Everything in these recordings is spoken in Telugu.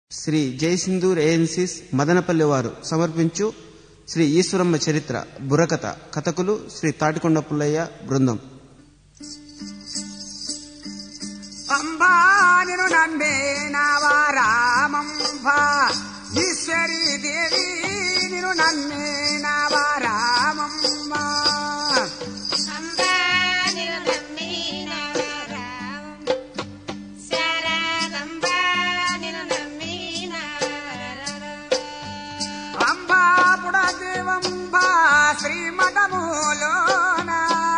శ్రీ జయసింధూర్ ఏఎన్సిస్ మదనపల్లి వారు సమర్పించు శ్రీ ఈశ్వరమ్మ చరిత్ర బుర్రకథ కథకులు శ్రీ తాటికొండ పుల్లయ్య బృందం అంబా నిన్ను నమ్మేనావా రామంబ ఈశ్వరి దేవి నిన్ను నమ్మేనావా రామంబ అంబా నిన్ను నమ్మినవరావం. శారదంబా నిన్ను నమ్మినవరావం. అంబా పుడదేవంబ శ్రీమఠములోన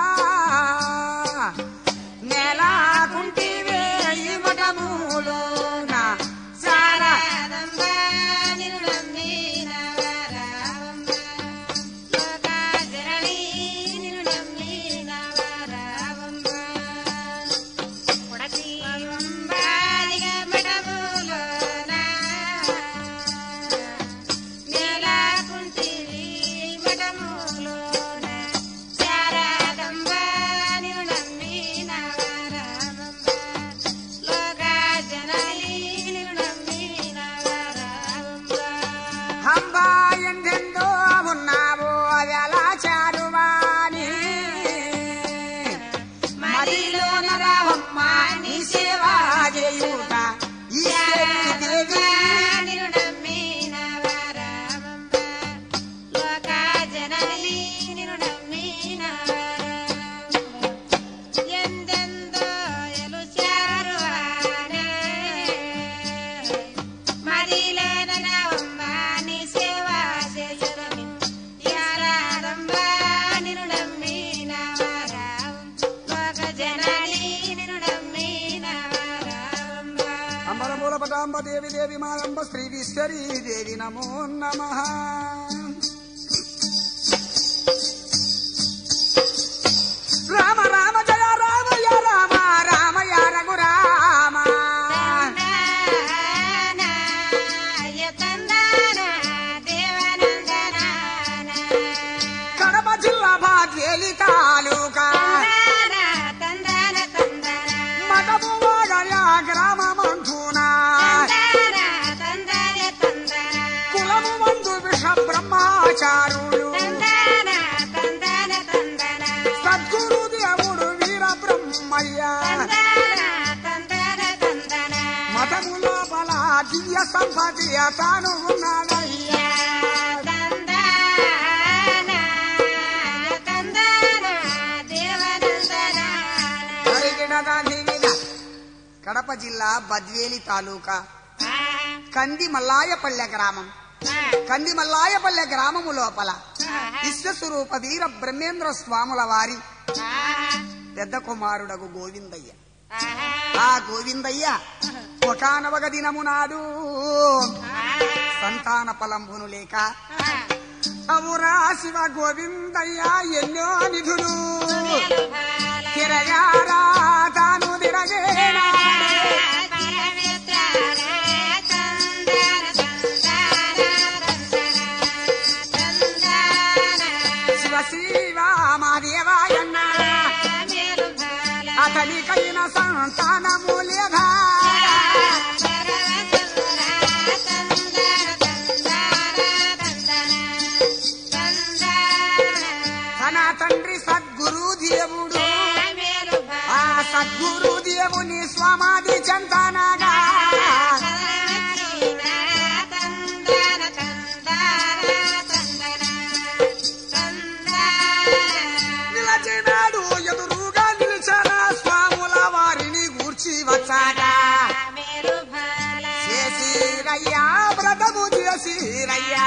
నెలకుంటివే ఈ మఠములోన సారా శారదంబా నిన్ను నమ్మినవరావంబా. లోకాజననీ నిన్ను నమ్మినవరావంబా. పుడతీవంబాలిగ మఠములోన నెలకుంటివి మఠములోన శారదంబా నిన్ను నమ్మినవరావంబా. లోకాజననీ నిన్ను నమ్మినవరావంబా. అంబా ఎందెందో ఉన్నావో అదెలా చారువాని మదిలోన రావమ్మ నీ సేవ చేయుట ఈశ్వరి దేవి జననీ నిన్ను నమ్మినవరాంబా అంబరమూల పటాంబ దేవి దేవి మాయంబ శ్రీ ఈశ్వరి దేవి నమో నమ రామ రామ జయ రామయ రామ రామయ రఘురామ కడప జిల్లా బాధ్యేలి తాలూకా మఠము వాడయ గ్రామమంటునా కులము మందు విష బ్రహ్మచారులు సద్గురు దేవుడు వీర బ్రహ్మయ్య మఠము లోపల దివ్య సంపతి తాను ఉన్నాడయ్యా జరిగినదా దివిద. కడప జిల్లా బద్వేలి తాలూకా కంది మల్లాయపల్లె గ్రామం కంది మల్లాయపల్లె గ్రామము లోపల విశ్వస్వరూప వీర బ్రహ్మేంద్ర స్వాముల వారి పెద్ద కుమారుడగు గోవిందయ్య ఆ గోవిందయ్య ఒకనొక దినము నాడు సంతాన ఫలంబును లేక అవురా శివ గోవిందయ్య ఎన్నో నిధులు తిరగారా తాను తిరగేనా శివ శివ మా దేవాయన్న అతనికైన సంతానము లేదా తన తండ్రి సద్గురు దేవుడు ఆ సద్గురు దేవుని స్వామాది చందనగా నిలచినాడు ఎదురుగా నిలిచిన స్వాముల వారిని గూర్చి వచ్చాగా చేసిరయ్యా వ్రతము చేసిరయ్యా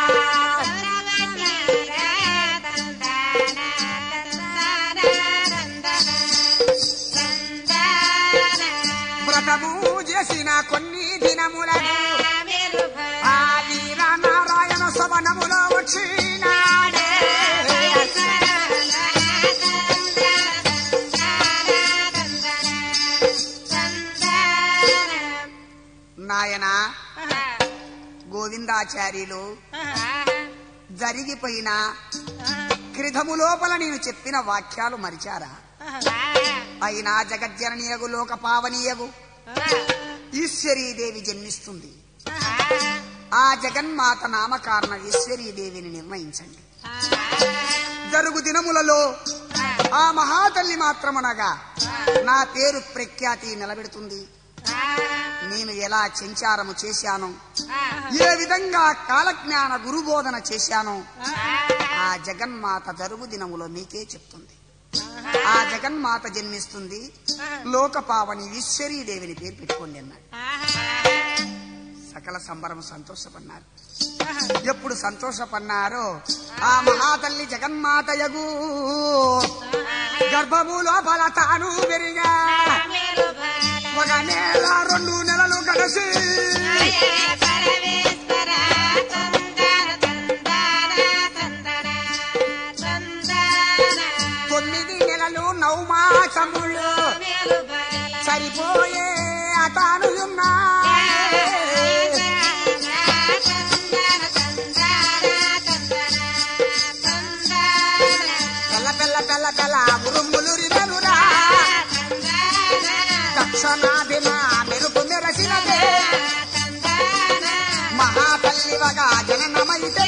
వ్రతము చేసిన కొన్ని దినములకు ఆ వీర నారాయణ సవనములో వచ్చినాడే నాయన గోవిందాచార్యులు జరిగిపోయిన క్రిధము లోపల నేను చెప్పిన వాక్యాలు మరిచారా అయినా జగజ్జననీయగు లోక పావనీయగు ఈశ్వరీదేవి జన్మిస్తుంది ఆ జగన్మాత నామకారణ ఈశ్వరీదేవిని నిర్ణయించండి జరుగు దినములలో ఆ మహాతల్లి మాత్రమనగా నా పేరు ప్రఖ్యాతి నిలబెడుతుంది నేను ఎలా చెంచారము చేశాను ఏ విధంగా కాలజ్ఞాన గురుబోధన చేశానో ఆ జగన్మాత జరుగు దినములో మీకే చెప్తుంది ఆ జగన్మాత జన్మిస్తుంది లోకపావని ఈశ్వరీదేవిని పేరు పెట్టుకోండి అన్నాడు సకల సంబరం సంతోషపడినారు ఎప్పుడు సంతోషపడినారో ఆ మహాతల్లి జగన్మాతయగు గర్భము లోపల తాను పెరిగా ఒక నెల రెండు నెలలు కలిసి తొమ్మిది నెలలు నవమాసములు సరిపోయే అతాను ఉన్నా తెల్ల తెల్ల తెల్ల తెల్ల ఉరుములు రిమెనురా దక్షిణాదిన మెరుపు మెరసినదే మహాతల్లివగా జననమైతే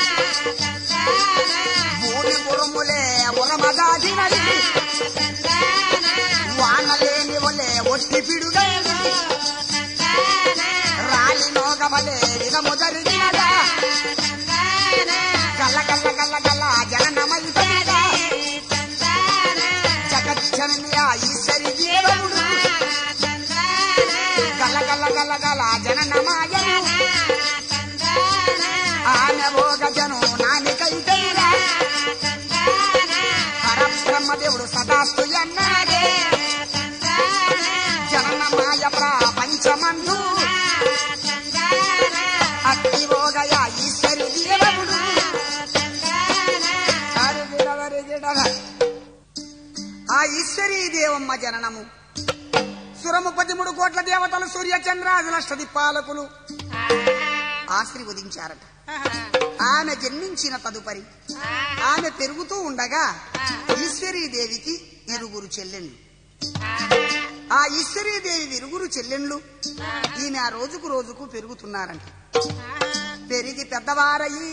భూమి ఉరుములే ఉరమదాదినది వానలేని వలే ఒట్టి పిడుగైంది రాలి నోగవలే విధము జరిగినదా గల్ల గల్ల గల్ల గల్ల జననమైతేగా జగజ్జనని ఆ ఈశ్వరి దేవుడు గల్ల గల్ల గల్ల గల జననమాయను ఆమె భోగజను నానికైతేరా పరబ్రహ్మదేవుడు సదాస్తు అన్నాడే జననమాయ ప్రపంచమందు అట్టి భోగయ ఈశ్వరి దేవుడు అరిగిడవరిగిడవ. ఆ ఈశ్వరీ దేవమ్మ జననము సురము పదిమూడు కోట్ల దేవతలు సూర్య చంద్రాజులష్టది పాలకులు ఆశీర్వదించారట ఆమె జన్మించిన తదుపరి ఆమె పెరుగుతూ ఉండగా ఈశ్వరీదేవికి ఇరుగురు చెల్లెళ్ళు ఆ ఈశ్వరీదేవి ఇరుగురు చెల్లెళ్ళు ఈమె ఆ రోజుకు రోజుకు పెరుగుతున్నారంట పెరిగి పెద్దవారయ్యి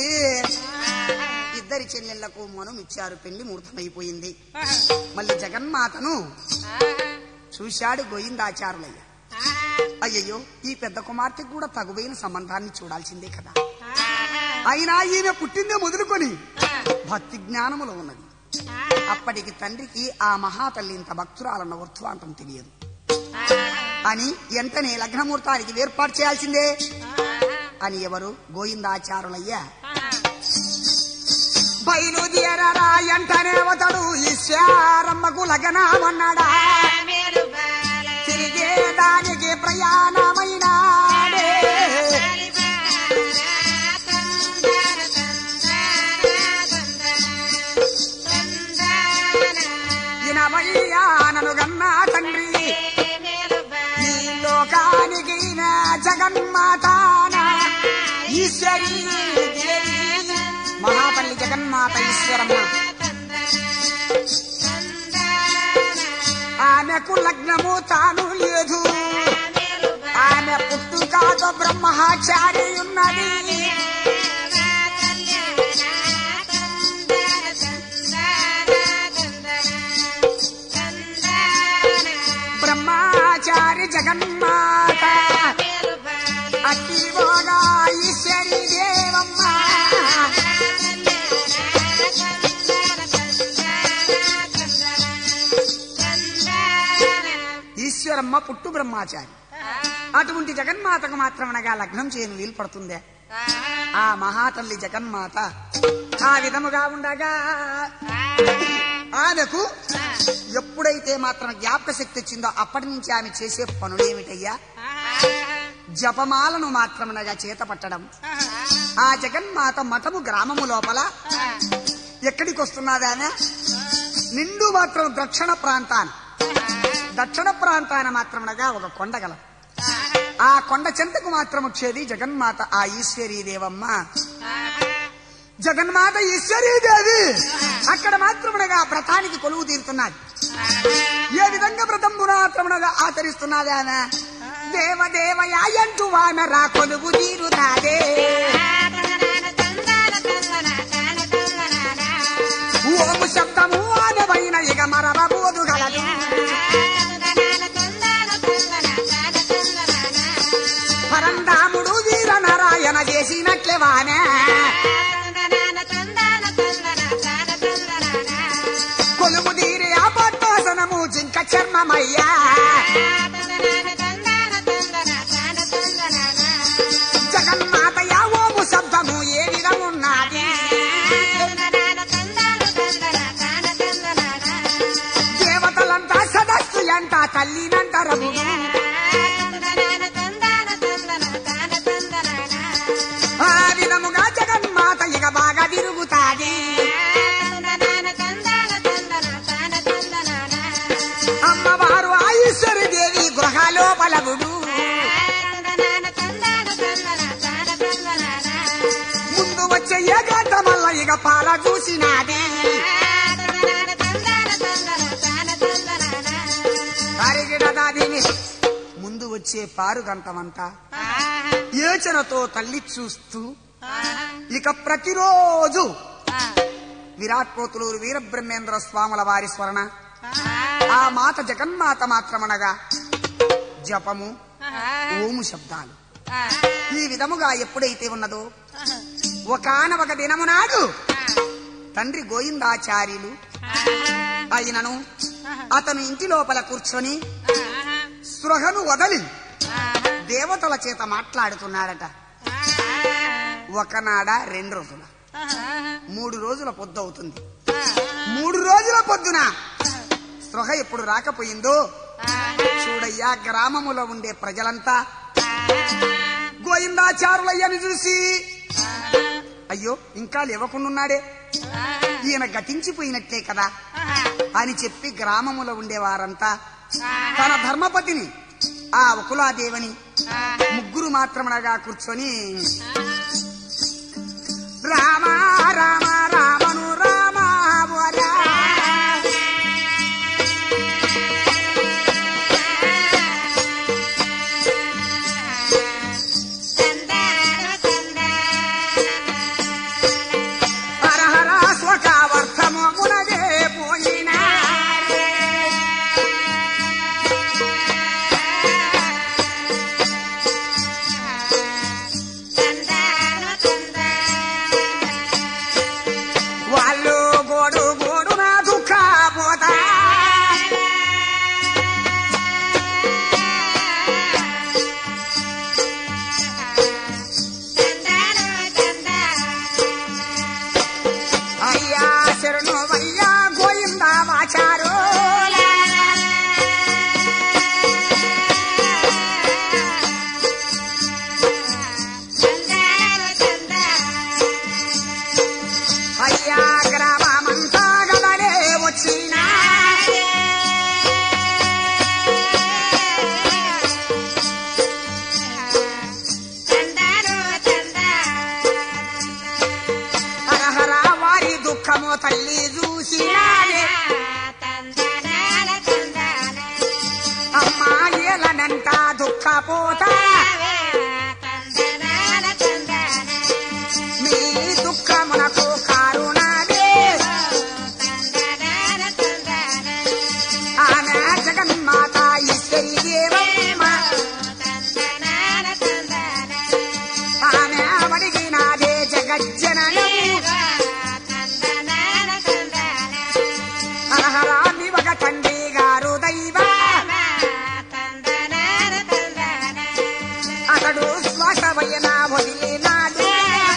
ఇద్దరి చెల్లెళ్లకు మనం ఇచ్చారు పెళ్లి ముహూర్తమైపోయింది మళ్ళీ జగన్మాతను చూశాడు గోయిందాచారులయ్య అయ్యయ్యో ఈ పెద్ద కుమార్తెకు కూడా తగువైన సంబంధాన్ని చూడాల్సిందే కదా అయినా ఈమె పుట్టిందే మొదలుకొని భక్తి జ్ఞానములో ఉన్నది అప్పటికి తండ్రికి ఆ మహాతల్లి ఇంత భక్తురాలన్న వృత్వాంతం తెలియదు అని వెంటనే లగ్నముహూర్తానికి ఏర్పాటు చేయాల్సిందే అని ఎవరు గోయిందాచారులయ్య బయలుదేరరా ఎంటనే వతడు ఈశ్వరమ్మకు లగ్నమన్నాడా తిరిగే దానికి ప్రయాణమైనాడే ఇనవయ్యానను గన్నా తండ్రి ఈ లోకానికి నా జగన్మాతాన ఈశ్వరి దేవి మహాతల్లి జగన్మాత ఈశ్వరమ్మ ఆమెకు లగ్నము తాను లేదు ఆమె పుట్టుకాతో బ్రహ్మచారి ఉన్నది బ్రహ్మచారి జగన్మాత అతివోగా ఈశ్వరి దేవమ్మ ఈశ్వరమ్మ పుట్టు బ్రహ్మచారి అటువంటి జగన్మాతకు మాత్రమనగా లగ్నం చేయను వీలు పడుతుందే ఆ మహాతల్లి జగన్మాత ఆ విధముగా ఉండగా ఆమెకు ఎప్పుడైతే మాత్రం జ్ఞాపక శక్తి వచ్చిందో అప్పటి నుంచి ఆమె చేసే పనులేమిటయ్యా జపమాలను మాత్రమనగా చేత పట్టడం ఆ జగన్మాత మఠము గ్రామము లోపల ఎక్కడికి వస్తున్నది ఆమె నిండు మాత్రం దక్షిణ ప్రాంతాన దక్షిణ ప్రాంతాన మాత్రమనగా ఒక కొండ గల ఆ కొండ చెంతకు మాత్రం వచ్చేది జగన్మాత ఆ ఈశ్వరీ దేవమ్మ జగన్మాత ఈశ్వరీదేవి అక్కడ మాత్రమునగా వ్రతానికి కొలువు తీరుతున్నది ఏ విధంగా వ్రతం మాత్రమునగా ఆచరిస్తున్నది ఆమె దేవదేవయా ఎంటూ ఆమె రా కొలుగు తీరుతాదే ఓము శబ్దము ఆమె పైన ఇక మరవబోదు గలదు పరంధాముడు వీర నారాయణ చేసినట్లే వానే కొలుగు తీరి ఆ పట్టోసనము జింక చర్మమయ్యా జగన్మాతయ ఓము శబ్దము ఏ విధమున్నది దేవతలంతా సదస్సు ఎంట తల్లినంతరముడు ఆ విధముగా జగన్మాత ఇక బాగా తిరుగుతాది అమ్మవారు ఆయుశ్వరి దేవి గృహలోపలగుడు ముందు వచ్చే ఏకాంత మల్ల ఇక పాల చూసినాది కరిగిడదాదిని ముందు వచ్చే పారు గంటమంతా యోచనతో తల్లి చూస్తూ ఇక ప్రతిరోజు విరాట్ కోతులూరు వీరబ్రహ్మేంద్ర స్వాముల వారి స్మరణ ఆ మాత జగన్మాత మాత్రమనగా జపము ఓము శబ్దాలు ఈ విధముగా ఎప్పుడైతే ఉన్నదో ఒకనొక దినము నాడు తండ్రి గోయిందాచార్యులు అయినను అతను ఇంటి లోపల కూర్చొని స్పృహను వదలి దేవతల చేత మాట్లాడుతున్నాడట ఒకనాడ రెండు రోజుల మూడు రోజుల పొద్దు అవుతుంది మూడు రోజుల పొద్దున స్పృహ ఎప్పుడు రాకపోయిందో చూడయ్యా గ్రామములో ఉండే ప్రజలంతా గోయిందాచారులయ్యని చూసి అయ్యో ఇంకా లేవకుండున్నాడే ఈయన గతించిపోయినట్లే కదా అని చెప్పి గ్రామములో ఉండేవారంతా తన ధర్మపతిని ఆ వకులాదేవని ముగ్గురు మాత్రమనగా కూర్చొని రామ రామ రామను రామ వరా. హర హర స్వకావర్థము మునగే పోయినా వాళ్ళు గోడు గోడు నా దుఃఖ పోతా అయ్యా శరణు అయ్యా గోయిందా వాచారు అయ్యా గ్రామమంతా గలడే వచ్చినా హరహర వారి దుఃఖము తల్లి చూసినాడే అమ్మా ఏలనంట దుఃఖపోతా మీ దుఃఖమునకు కారుణాదే ఆమె జగన్మాత ఈశ్వరి దేవమ్మ ఆమె అడిగినాదే జగజ్జననం హరహర నివగ తండ్రి గారు దైవ అతడు శ్వాసవయన వదిలినాడు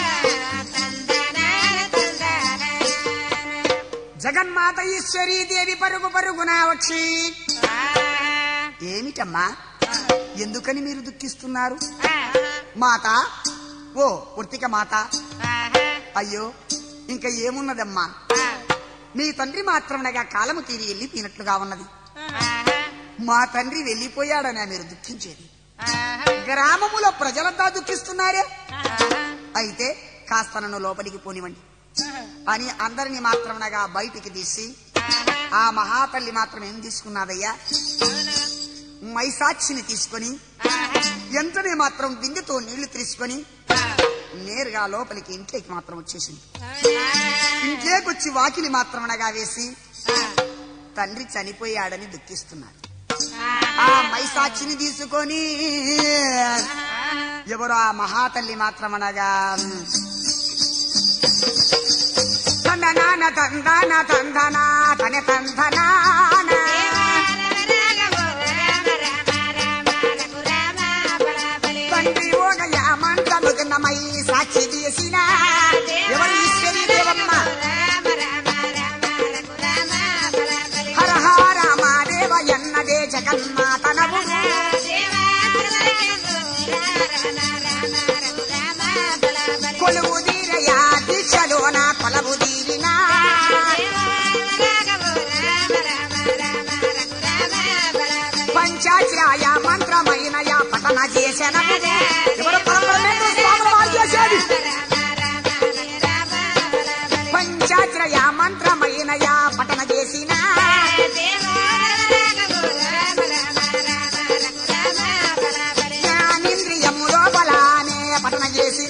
జగన్మాత ఈశ్వరీ దేవి పరుగు పరుగున వచ్చి ఏమిటమ్మా ఎందుకని మీరు దుఃఖిస్తున్నారు మాత ఓ ఉర్తిక మాత అయ్యో ఇంకా ఏమున్నదమ్మా మీ తండ్రి మాత్రమనగా కాలము తీరి వెళ్ళిపోయినట్లుగా ఉన్నది మా తండ్రి వెళ్ళిపోయాడని మీరు దుఃఖించేది గ్రామములో ప్రజలంతా దుఃఖిస్తున్నారే అయితే కాస్త నన్ను లోపలికి పోనివ్వండి అని అందరిని మాత్రమనగా బయటికి తీసి ఆ మహాతల్లి మాత్రం ఏం తీసుకున్నదయ్యా మైసాక్షిని తీసుకొని వెంటనే మాత్రం బిందెతో నీళ్లు తీసుకొని నేరుగా లోపలికి ఇంట్లోకి మాత్రం వచ్చేసింది ఇంట్లోకి వచ్చి వాకిలి మాత్రం అనగా వేసి తండ్రి చనిపోయాడని దుఃఖిస్తున్నారు ఆ మైసాక్షిని తీసుకొని ఎవరు ఆ మహాతల్లి మాత్రమనగా తందనాన తందన తందనా తన తందనాన తండ్రి ఒక యామంతముగనమై సాక్షి చేసిన ఎవరు ఈశ్వరి దేవమ్మ హర హర మాదేవ ఎన్నదే జగన్మాతనవు కొలువు దీరయా దీక్షలోన కొలవు దీవినా పంచాచాయ మంత్రమైన యా పఠన చేసిన ఎవరు పరబ్రహ్మేంద్ర స్వాముల వారు చేసేది పంచాచరయ మంత్రమైన యా పఠన చేసిన జ్ఞానేంద్రియము లోపలానే పఠన చేసిన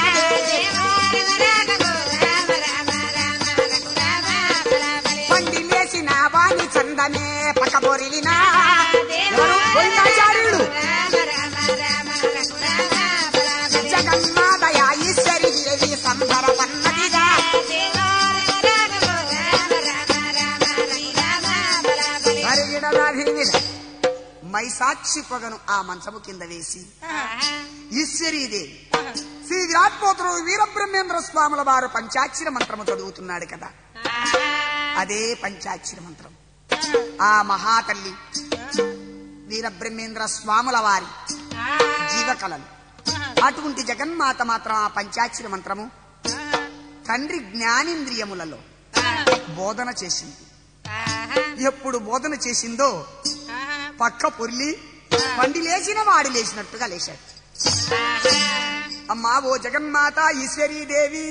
పండి లేచిన వాణి చందనే పక్కబొరిలిన ఎవరు గోవిందాచార్యుడు జగన్మాతయ ఈశ్వరి దేవి సంబర పన్నదిగా హరిగిడరాధివిడ మైసాక్షి పొగను ఆ మంచము కింద వేసి ఈశ్వరీదేవి శ్రీ విరాట్పోతుడు వీరబ్రహ్మేంద్ర స్వాముల వారు పంచాక్షర మంత్రము చదువుతున్నాడు కదా అదే పంచాక్షర మంత్రం ఆ మహాతల్లి వీరబ్రహ్మేంద్ర స్వాముల వారి జీవకళలు అటువంటి జగన్మాత మాత్రం ఆ పంచాక్షర మంత్రము తండ్రి జ్ఞానేంద్రియములలో బోధన చేసింది ఎప్పుడు బోధన చేసిందో పక్క పొర్లి పండి లేచిన వాడి లేచినట్టుగా లేచాడు అమ్మా ఓ జగన్మాత ఈశ్వరీదేవి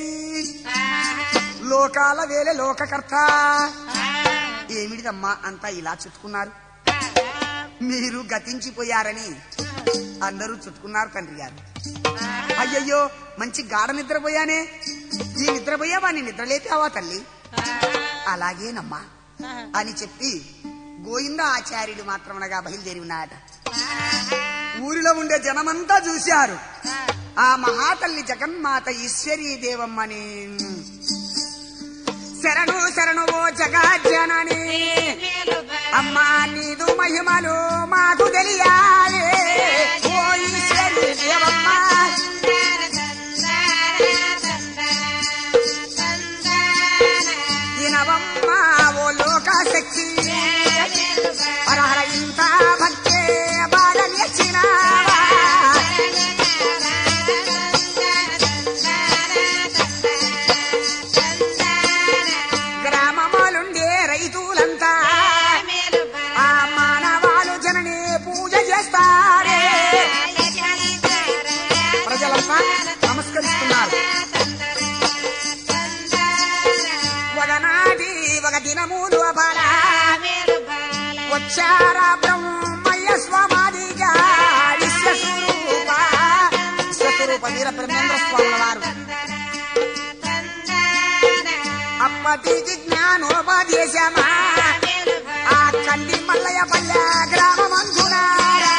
లోకాల వేలే లోకకర్త ఏమిటిదమ్మా అంతా ఇలా చుట్టుకున్నారు మీరు గతించిపోయారని అందరూ చుట్టుకున్నారు తండ్రి గారు అయ్యయ్యో మంచి గాఢ నిద్రపోయానే ఈ నిద్రపోయా వాడిని నిద్రలేపావా తల్లి అలాగేనమ్మా అని చెప్పి గోవింద ఆచార్యుడు మాత్రమనగా బయలుదేరి ఉన్నాడట ఊరిలో ఉండే జనమంతా చూశారు ఆ మహాతల్లి జగన్మాత ఈశ్వరీ దేవమ్మని శరణు శరణు ఓ జగజ్జనని అమ్మా నీదు మహిమలు మాకు తెలియాలే ఓ ఈశ్వరీ దేవమ్మ వినవమ్మ ఓ లోక శక్తి హరహర ఇంత భక్తే బాగా నేర్చినావా గ్రామములుండే రైతులంతా ఆ మానవాలు జనని పూజ చేస్తారే ప్రజలంతా నమస్కరిస్తున్నారు ఒకనాటి ఒక దినములు అపాల వచ్చారా బ్రహ్మయ్య స్వామాదిగా విశ్వస్వరూప విశ్వస్వరూప వీర బ్రహ్మేంద్ర స్వాముల వారు అప్పటికి జ్ఞానోపదేశమా ఆ కంది మల్లయ్య పల్లె గ్రామమందునారా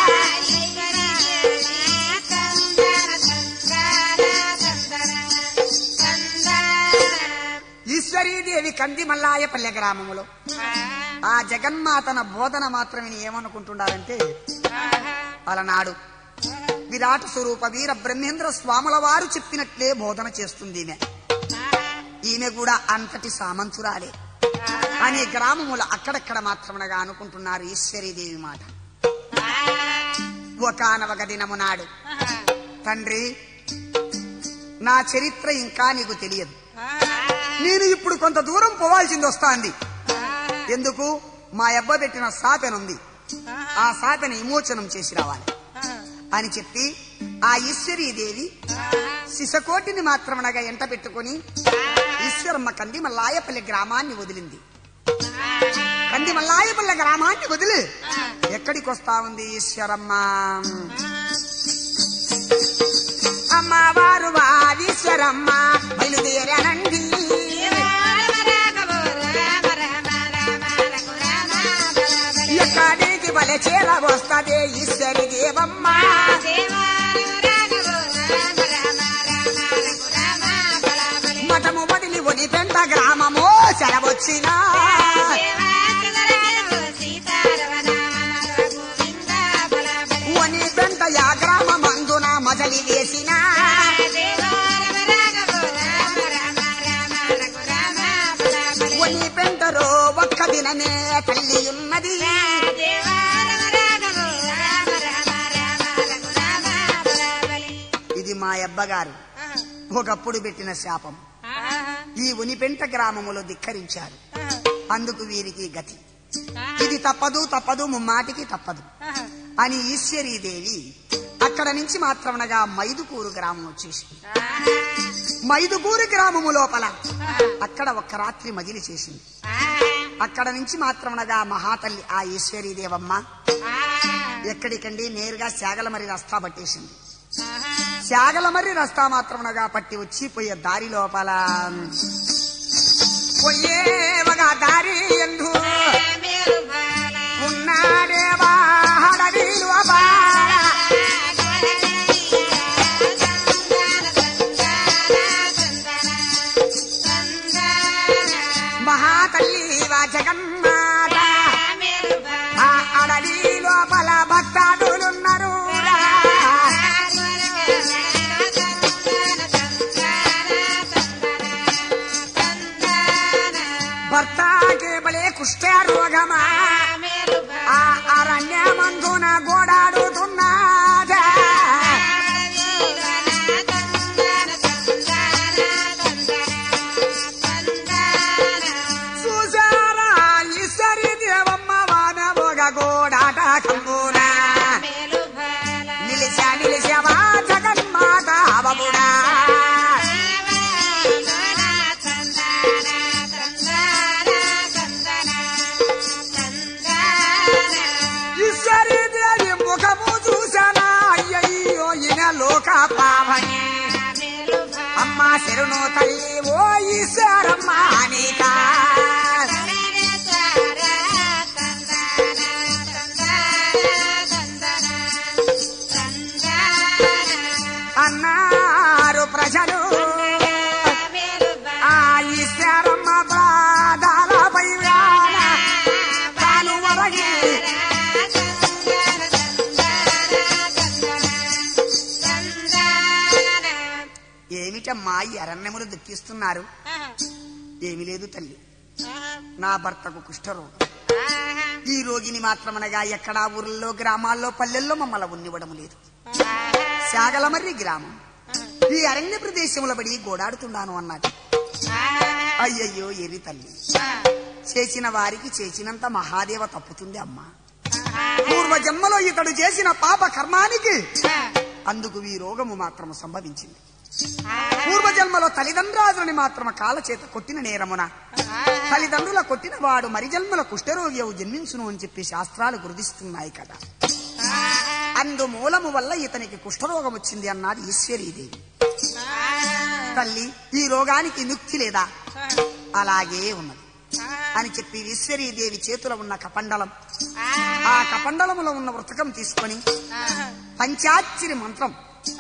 ఈశ్వరీదేవి కంది మల్లాయపల్లె గ్రామములో ఆ జగన్మాతన బోధన మాత్రమే ఏమనుకుంటున్నారంటే అలనాడు విరాట్ స్వరూప వీర బ్రహ్మేంద్ర స్వాముల వారు చెప్పినట్లే బోధన చేస్తుంది ఈమె ఈమె కూడా అంతటి సామంతురాలే అనే గ్రామములు అక్కడక్కడ మాత్రమనగా అనుకుంటున్నారు ఈశ్వరీదేవి మాట ఒకనొక దినము నాడు తండ్రి నా చరిత్ర ఇంకా నీకు తెలియదు నేను ఇప్పుడు కొంత దూరం పోవాల్సింది వస్తాంది ఎందుకు మా అబ్బ పెట్టిన సాపెనుంది ఆ సాపెను విమోచనం చేసి రావాలి అని చెప్పి ఆ ఈశ్వరీదేవి శిశకోటిని మాత్రమనగా ఎంట పెట్టుకుని ఈశ్వరమ్మ కంది మల్లాయపల్లి గ్రామాన్ని వదిలింది కంది మల్లాయపల్లి గ్రామాన్ని వదిలి ఎక్కడికి వస్తా ఉంది ఈశ్వరమ్మ పైననే తల్లి ఉన్నది ఇది మా అబ్బగారు ఒకప్పుడు పెట్టిన శాపం ఈ ఉనిపెంట గ్రామములో ధిక్కరించారు అందుకు వీరికి గతి ఇది తప్పదు తప్పదు ముమ్మాటికి తప్పదు అని ఈశ్వరీదేవి అక్కడ నుంచి మాత్రమనగా మైదుకూరు గ్రామం వచ్చేసింది మైదుకూరు గ్రామము లోపల అక్కడ ఒక్క రాత్రి మజిలి చేసింది అక్కడ నుంచి మాత్రమనగా మహాతల్లి ఆ ఈశ్వరీదేవమ్మ ఎక్కడికండి నేరుగా శాగలమరి రస్తా పట్టేసింది శాగలమర్రి రస్తా మాత్రమునగా పట్టి వచ్చి పోయే దారి లోపల పోయేవగా దారి ఎందు ఉన్నాడేవా హడవి లోపల. మహాతల్లి వా జగన్మాత ఆ అడవి లోపల భక్తాదులున్నారు భర్తకే బలే కుష్ఠ రోగమా ఆ అరణ్యమందున గోడాడుతున్నాడా చూసారా ఈశ్వరి దేవమ్మ వానవోగ గోడాట కంబూరా నిలిచా నిలిచావా జగన్మాత అవబుడా ఈశ్వరి దేవి ముఖము చూసానా అయ్యయ్యో ఈయన లోక పావని అమ్మ శరుణు తల్లి ఓ ఈశ్వరమ్మ నీకా అన్నారు ప్రజలు ఆ ఈశ్వరమ్మ బాధాలపై వ్యాన తాను వరగి ఏమిటమ్మా ఈ అరణ్యములు దుఃఖిస్తున్నారు ఏమి లేదు తల్లి నా భర్తకు కుష్ఠరోగం ఈ రోగిని మాత్రమనగా ఎక్కడా ఊర్లలో గ్రామాల్లో పల్లెల్లో మమ్మల్ని ఉన్నివ్వడం లేదు శాగలమర్రి గ్రామం ఈ అరణ్య ప్రదేశముల బడి గోడాడుతున్నాను అన్నాడు అయ్యయ్యో ఎరి తల్లి చేసిన వారికి చేసినంత మహాదేవ తప్పుతుంది అమ్మా పూర్వ జన్మలో ఇతడు చేసిన పాప కర్మానికి అందుకు ఈ రోగము మాత్రము సంభవించింది పూర్వ జన్మలో తల్లిదండ్రాజులని మాత్రము కాల చేత కొట్టిన నేరమున తల్లిదండ్రుల కొట్టిన వాడు మరి జన్మల కుష్ఠరోగ్యవు జన్మించును అని చెప్పి శాస్త్రాలు గురుదిస్తున్నాయి కదా అందు మూలము వల్ల ఇతనికి కుష్ఠరోగం వచ్చింది అన్నాడు ఈశ్వరీదేవి తల్లి ఈ రోగానికి ముక్తి లేదా అలాగే ఉన్నది అని చెప్పి ఈశ్వరీదేవి చేతిలో ఉన్న కపండలం ఆ కపండలములో ఉన్న వృతకం తీసుకొని పంచాక్షరి మంత్రం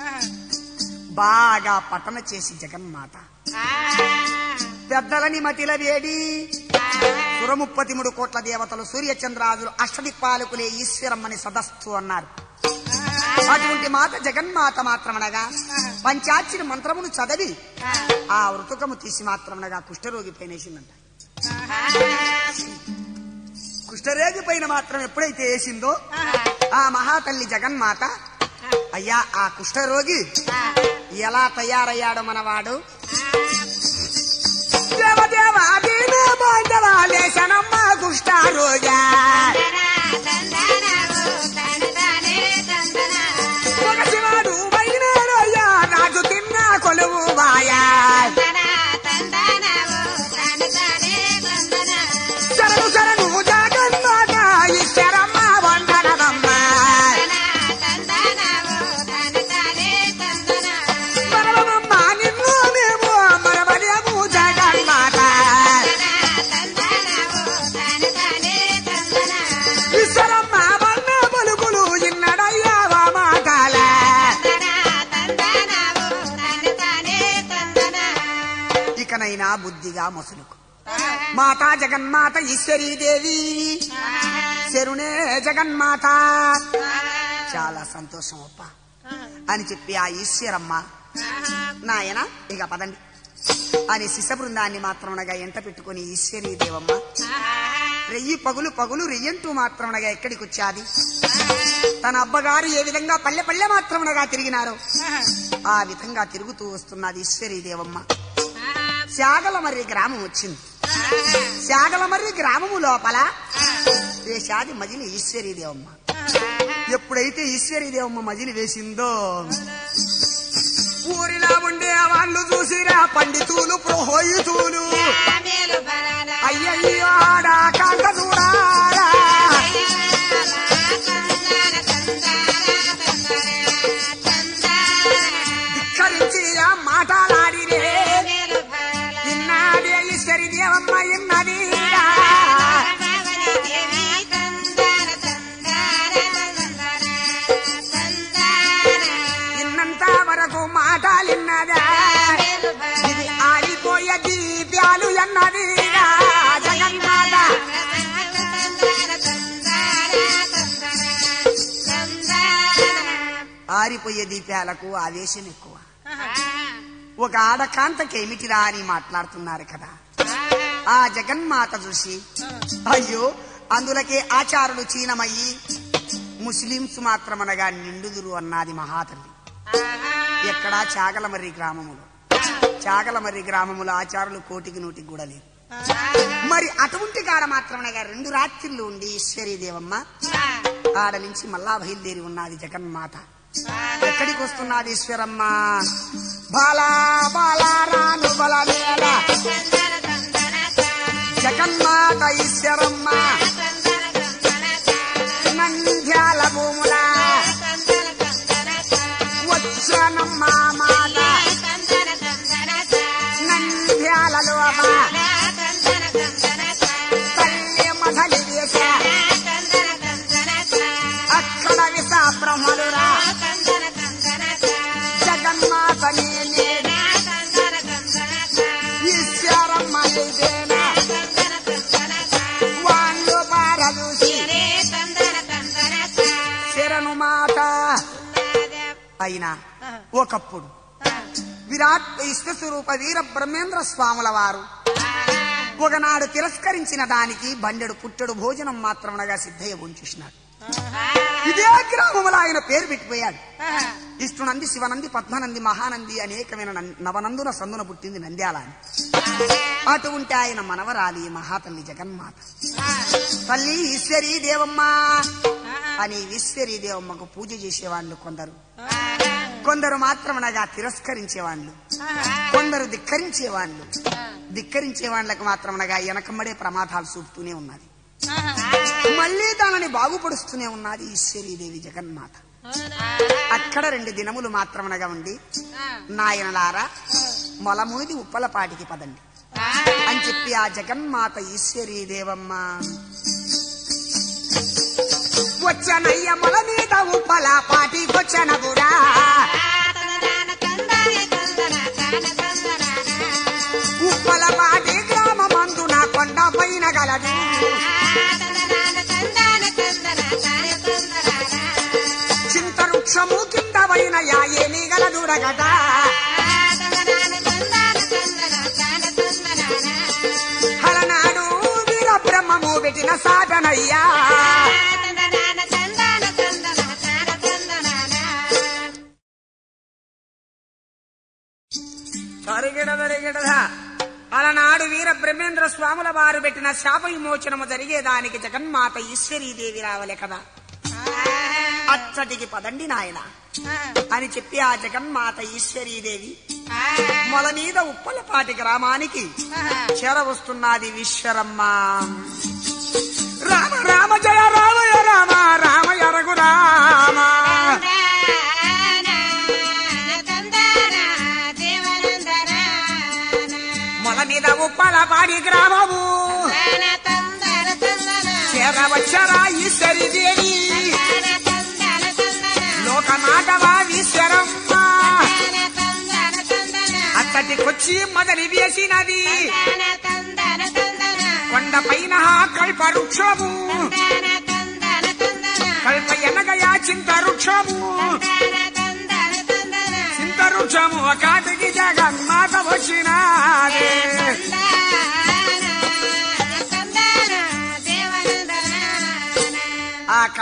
బాగా పఠన చేసి జగన్మాత పెద్దలని మతిల వేడి సురముప్పతి మూడు కోట్ల దేవతలు సూర్యచంద్రాదులు అష్టదిక్పాలకులే ఈశ్వరమ్మని సదస్తు అన్నారు అటువంటి మాత జగన్మాత మాత్రమనగా పంచాక్షరి మంత్రమును చదివి ఆ వృతుకము తీసి మాత్రమనగా కుష్ఠరోగి పైన వేసిందంట కుష్ఠరోగి పైన మాత్రం ఎప్పుడైతే వేసిందో ఆ మహాతల్లి జగన్మాత అయ్యా ఆ కుష్ఠరోగి ఎలా తయారయ్యాడు మనవాడు దేవదేవ దీన బాంధవ లేశనమ్మ కుష్ఠరోగా ఒక శివాడు వైనాడయ్యా రాజు తిన్న కొలువు వాయా శరణు శరణు జగన్మాత ఈశ్వరమ్మ వందనదమ్మ మరవమమ్మ నిన్ను మేము మరవలేము జగన్మాత ఈశ్వరమ్మ వన్న పలుకులు ఇన్నడయ్యా వామాకాల ఇకనైనా బుద్ధిగా మసులుకు మాతా జగన్మాత ఈశ్వరీదేవి శరుణే జగన్మాత చాలా సంతోషం అప్ప అని చెప్పి ఆ ఈశ్వరమ్మ నాయన ఇక పదండి అని శిశ బృందాన్ని మాత్రమునగా ఎంట పెట్టుకుని ఈశ్వరీ దేవమ్మ రెయ్యి పగులు పగులు రెయ్యంటూ మాత్రమనగా ఎక్కడికి వచ్చాది తన అబ్బగారు ఏ విధంగా పల్లె పల్లె మాత్రమనగా తిరిగినారో ఆ విధంగా తిరుగుతూ వస్తున్నది ఈశ్వరీ దేవమ్మ శాగలమర్రి గ్రామం వచ్చింది శాగలమర్రి గ్రామము లోపల వేశాది మజిలి ఈశ్వరీ దేవమ్మ ఎప్పుడైతే ఈశ్వరీ దేవమ్మ మజిలి వేసిందో ఊరిలో ఉండే వాళ్ళు చూసిరా పండితులు పురోహితులు మేలు బలాల అయ్యయ్యో ఆడా కాక చూడారా ధిక్కరించి ఆ మాటలాడిరే ఇన్నాడే ఈశ్వరి దేవమ్మ ఇన్నది ఇన్నంత వరకు మాటలిన్నదా ఇది ఆడిపోయే దీప్యాలు అన్నది జగన్నాథ ఆరిపోయే దీపాలకు ఆవేశం ఎక్కువ ఒక ఆడకాంతకేమిటిరా అని మాట్లాడుతున్నారు కదా ఆ జగన్మాత చూసి అయ్యో అందులకే ఆచారులు చీనమయ్యి ముస్లింస్ మాత్రమనగా నిండుదురు అన్నది మహాతల్లి ఎక్కడా చాగలమర్రి గ్రామములో చాగలమర్రి గ్రామములో ఆచారులు కోటికి నూటికి కూడా లేరు మరి అటువంటి కాడ మాత్రమనగా రెండు రాత్రిళ్ళు ఉండి ఈశ్వరీ దేవమ్మ ఆడ నుంచి మళ్ళా బయలుదేరి ఉన్నది జగన్మాత ఎక్కడికి వస్తున్నది ఈశ్వరమ్మ బాలా బాలా రాను బలనేల జగన్మాత ఈశ్వరమ్మ నంద్యాల భూముల వచ్చనమ్మ మాట నంద్యాలలో తల్లి మధలి వేస అక్కడ విస బ్రహ్మలురా జగన్మాత నేనే ఈశ్వరమ్మ ఇదేనా వాళ్ళు పారదూసి శరణు మాట అయినా ఒకప్పుడు విరాట్ ఇష్టస్వరూప వీర బ్రహ్మేంద్ర స్వాముల వారు ఒకనాడు తిరస్కరించిన దానికి బండెడు పుట్టెడు భోజనం మాత్రమనగా సిద్ధయ్య ఉంచేసినాడు ఇదే గ్రామములో ఆయన పేరు పెట్టిపోయాడు ఇష్టునంది శివనంది పద్మనంది మహానంది అనేకమైన నం- నవనందున సందున పుట్టింది నంద్యాల అని అటువంటి ఆయన మనవరాలి మహాతల్లి జగన్మాత తల్లి ఈశ్వరీ దేవమ్మ అని ఈశ్వరీ దేవమ్మకు పూజ చేసేవాళ్ళు కొందరు కొందరు మాత్రమనగా తిరస్కరించేవాళ్ళు కొందరు ధిక్కరించేవాళ్ళు ధిక్కరించే వాళ్ళకి మాత్రమనగా వెనకమ్మడే ప్రమాదాలు చూపుతూనే ఉన్నది మళ్ళీ దానిని బాగుపడుస్తూనే ఉన్నది ఈశ్వరీదేవి జగన్మాత అక్కడ రెండు దినములు మాత్రమనగా ఉండి నాయనలారా మొలమూది ఉప్పలపాటికి పదండి అని చెప్పి ఆ జగన్మాత ఈశ్వరీ దేవమ్మ వచ్చనయ్య మొల మీద ఉప్పల పాటికొచ్చన కూడా ఉప్పల పాటి గ్రామమందున కొండ పైన గలదు చింత వృక్షము కింద పైన యాయేమి గలదు రగట హలనాడు వీర బ్రహ్మము పెట్టిన సాధనయ్యా సరిగిడదరిగిడదా అలనాడు వీర బ్రహ్మేంద్ర స్వాముల వారు పెట్టిన శాప విమోచనము జరిగేదానికి జగన్మాత ఈశ్వరీదేవి రావలే కదా అచ్చటికి పదండి నాయన అని చెప్పి ఆ జగన్మాత ఈశ్వరీదేవి మొల మీద ఉప్పలపాటి గ్రామానికి చేరవస్తున్నది విశ్వరమ్మ రామ రామ జయ రామయ రామ రామయ రఘు రామ మొల మీద ఉప్పలపాటి గ్రామము చేరవచ్చరా ఈశ్వరీదేవి లోకమాటవా ఈశ్వరమ్మ అత్తటికొచ్చి మొదలు వేసినది కొండ పైన కల్ప వృక్షము కల్ప ఎనగయా చింత వృక్షము చింత వృక్షము కాటికి జగన్మాత వచ్చినాదే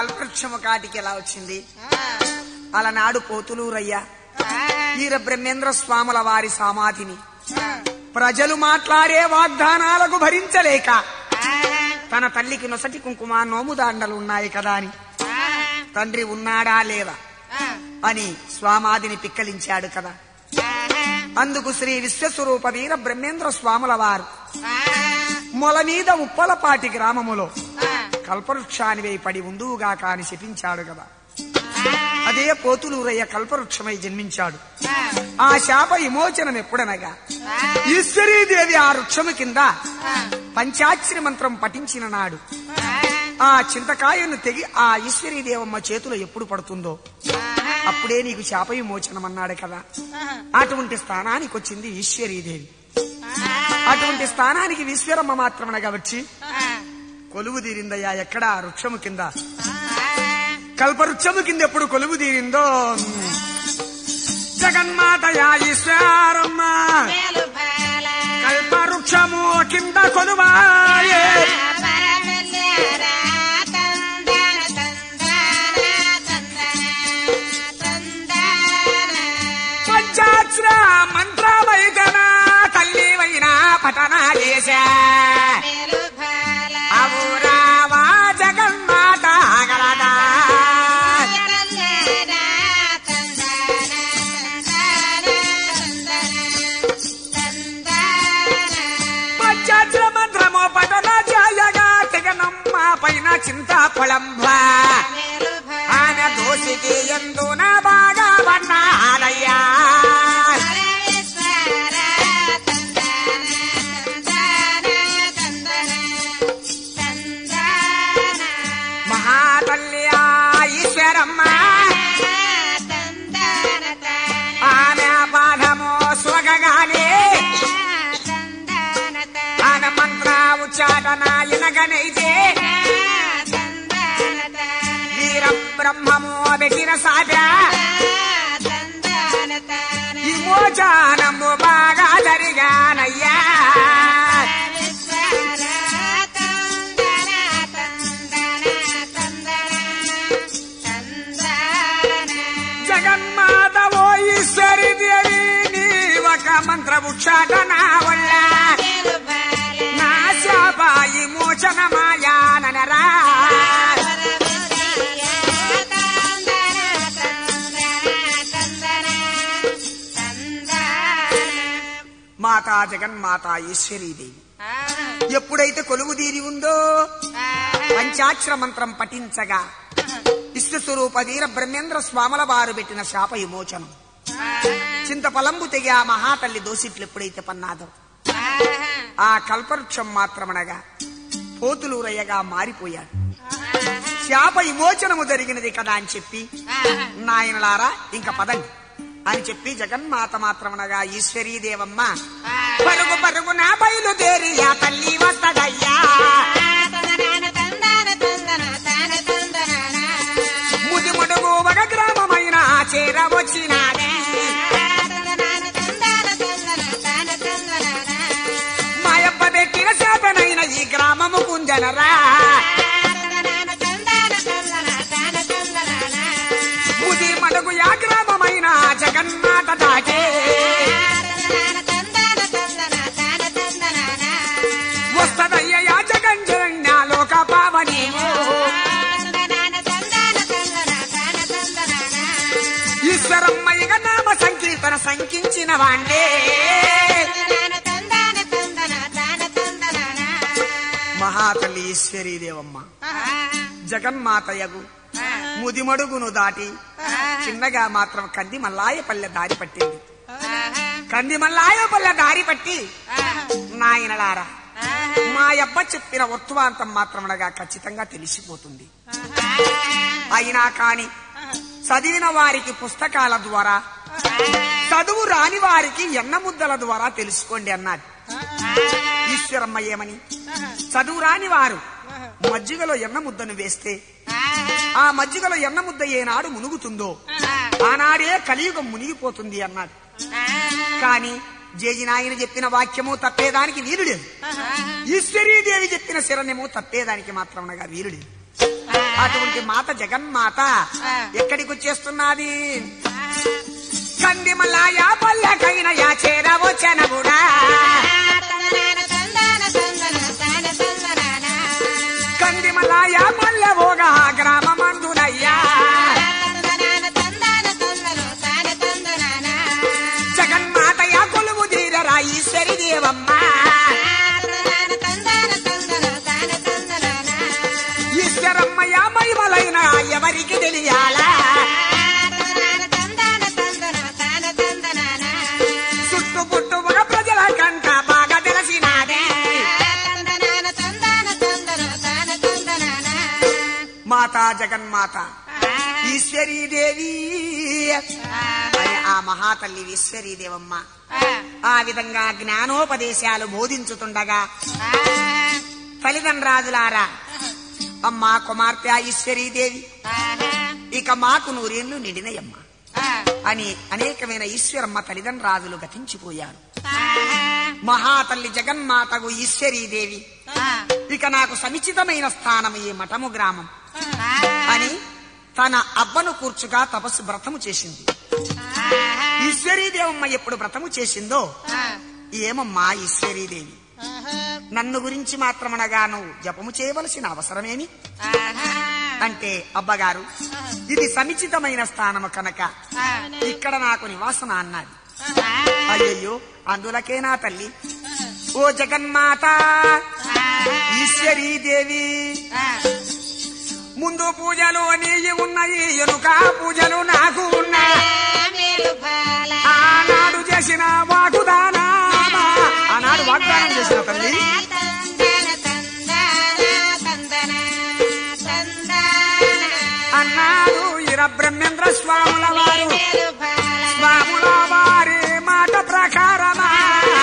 కల్పవృక్షము కాటికి ఎలా వచ్చింది అలనాడు పోతులూరయ్య వీర బ్రహ్మేంద్ర స్వాముల వారి సమాధిని ప్రజలు మాట్లాడే వాగ్దానాలకు భరించలేక తన తల్లికి నొసటి కుంకుమ నోముదాండలు ఉన్నాయి కదా అని తండ్రి ఉన్నాడా లేదా అని స్వామాదిని పిక్కలించాడు కదా అందుకు శ్రీ విశ్వస్వరూప వీర బ్రహ్మేంద్ర స్వాముల వారు మొల మీద ఉప్పలపాటి గ్రామములో కల్పవృక్షానివై పడి ఉండువుగా కాని శపించాడు కదా అదే పోతులూరయ్య కల్పవృక్షమై జన్మించాడు ఆ శాప విమోచనం ఎప్పుడనగా ఈశ్వరీదేవి ఆ వృక్షము కింద పంచాక్షరి మంత్రం పఠించిన నాడు ఆ చింతకాయను తెగి ఆ ఈశ్వరీదేవమ్మ చేతిలో ఎప్పుడు పడుతుందో అప్పుడే నీకు శాప విమోచనం అన్నాడు కదా అటువంటి స్థానానికి వచ్చింది ఈశ్వరీదేవి అటువంటి స్థానానికి ఈశ్వరమ్మ మాత్రమనగా వచ్చి కొలువు తీరిందయ్యా ఎక్కడ ఆ వృక్షము కింద కల్పవృక్షము కింద ఎప్పుడు కొలువు తీరిందో జగన్మాతయా ఈశ్వరమ్మ మేలుబాల కల్పవృక్షము కింద కొలువాయే పరమల్యారా తందన తందన తందన తందన పంచాక్షర మంత్రమైతన తల్లివైన పఠన చేశా మేలుబాల అవురావా జగన్మాత గలదా పరమల్యారా తందన తందన తందన పంచాక్షర మంత్రము పఠన చేయగా తెగనమ్మ పైన చింత పొలంబ మేలుబాల ఆమె దోషికి ఎందున బాగా పన్నాడయ్యా పరమేశ్వర తందన తందన తందన తందన మహాతల్లి ఆ ఈశ్వరమ్మ తందన తందన ఆమె పాఠము స్వగగానే తందన ఆమె మంత్ర ఉచ్చాటన ఇనగనైతే తందన వీర బ్రహ్మము పెట్టిన సాట తందన తందన విమోచనము బాగా జరిగానయ్యా పరమేశ్వర తందన తందన తందన తందన జగన్మాత ఓ ఈశ్వరి దేవి నీ ఒక మంత్ర ఉచ్చాటన వల్ల నా శాప విమోచనమాయానరా మాతా జగన్మాత ఈశ్వరీదేవి ఎప్పుడైతే కొలువు తీరి ఉందో పంచాక్షర మంత్రం పఠించగా విశ్వస్వరూప వీర బ్రహ్మేంద్ర స్వాముల వారు పెట్టిన శాప విమోచనం చింతపలంబు తెగి ఆ మహాతల్లి దోసిట్లు ఎప్పుడైతే పన్నాదో ఆ కల్పవృక్షం మాత్రమనగా పోతులూరయ్యగా మారిపోయాడు శాప విమోచనము జరిగినది కదా అని చెప్పి నాయనలారా ఇంక పదండి అని చెప్పి జగన్మాత మాత్రమనగా ఈశ్వరీ దేవమ్మ పరుగు పరుగున బయలుదేరి ఆ తల్లి వస్తదయ్యా ముది ముడుగు ఒక గ్రామమైన చేర వచ్చినాడే మాయప్ప పెట్టిన శాపనైన ఈ గ్రామము కుంజనరా ముది మడుగు యా గ్రామమైన జగన్మాత దాటే వస్తదయ్య యా జగన్జన్య లోక పావనేమో ఈశ్వరమ్మయ్య నామ సంకీర్తన సంకించిన వాండే మహాతల్లి ఈశ్వరీ దేవమ్మ జగన్మాతయగు ముదిమడుగును దాటి చిన్నగా మాత్రం కంది మల్లాయపల్లె దారి పట్టింది కంది మల్లాయపల్లె దారి పట్టి నాయనలారా మా అబ్బ చెప్పిన వర్తమాంతం మాత్రమనగా ఖచ్చితంగా తెలిసిపోతుంది అయినా కాని చదివిన వారికి పుస్తకాల ద్వారా చదువు రాని వారికి ఎన్న ముద్దల ద్వారా తెలుసుకోండి అన్నది ఈశ్వరమ్మ ఏమని చదువు రాని వారు మజ్జిగలో ఎన్న ముద్దను వేస్తే ఆ మజ్జిగలో ఎన్న ముద్ద ఏనాడు మునుగుతుందో ఆనాడే కలియుగం మునిగిపోతుంది అన్నాడు కాని జేజినాయన చెప్పిన వాక్యము తప్పేదానికి వీరులేదు ఈశ్వరీదేవి చెప్పిన శరణ్యము తప్పేదానికి మాత్రమనగా వీరులేదు అటువంటి మాత జగన్మాత ఆ. ఎక్కడికి వచ్చేస్తున్నది కందిమలాయ పల్లెకైన యా చేరవచ్చన కూడా కందిమలాయ పల్లె పోగా గ్రామమందునయ్యా జగన్మాతయ్య కొలువు తీరరా ఈశ్వరి దేవమ్మ ఈశ్వరమ్మయ్య మహిమలైన ఎవరికి తెలియాలా చుట్టుపుట్టు ఒక ప్రజల కంట బాగా తెలిసినాదే మాతా జగన్మాత ఈశ్వరీదేవి అని ఆ మహాతల్లి ఈశ్వరీదేవమ్మ ఆ విధంగా జ్ఞానోపదేశాలు బోధించుతుండగా తల్లిదండ్రాజులారా అమ్మా కుమార్తె ఈశ్వరీదేవి ఇక మాకు నూరేళ్లు నిండినయమ్మ అని అనేకమైన ఈశ్వరమ్మ తల్లిదండ్రాజులు గతించిపోయారు మహాతల్లి జగన్మాతకు ఈశ్వరీదేవి ఇక నాకు సముచితమైన స్థానం ఈ మఠము గ్రామం అని తన అబ్బను కూర్చుగా తపస్సు వ్రతము చేసింది ఈశ్వరీదేవమ్మ ఎప్పుడు వ్రతము చేసిందో ఏమమ్మా ఈశ్వరీదేవి నన్ను గురించి మాత్రమనగా నువ్వు జపము చేయవలసిన అవసరమేమి అంటే అబ్బగారు ఇది సముచితమైన స్థానము కనుక ఇక్కడ నాకు నివాసన అన్నది అయ్యయ్యో అందులకే నా తల్లి ఓ జగన్మాత ఈశ్వరీదేవి ముందు పూజలు నీయి ఉన్నాయి ఎనుక పూజలు నాకు ఉన్నాయి ఆనాడు చేసిన వాగ్దానా ఆనాడు వాగ్దానం చేసిన తల్లి అన్నాడు ఇర బ్రహ్మేంద్ర స్వాముల వారు స్వాముల వారి మాట ప్రకారమా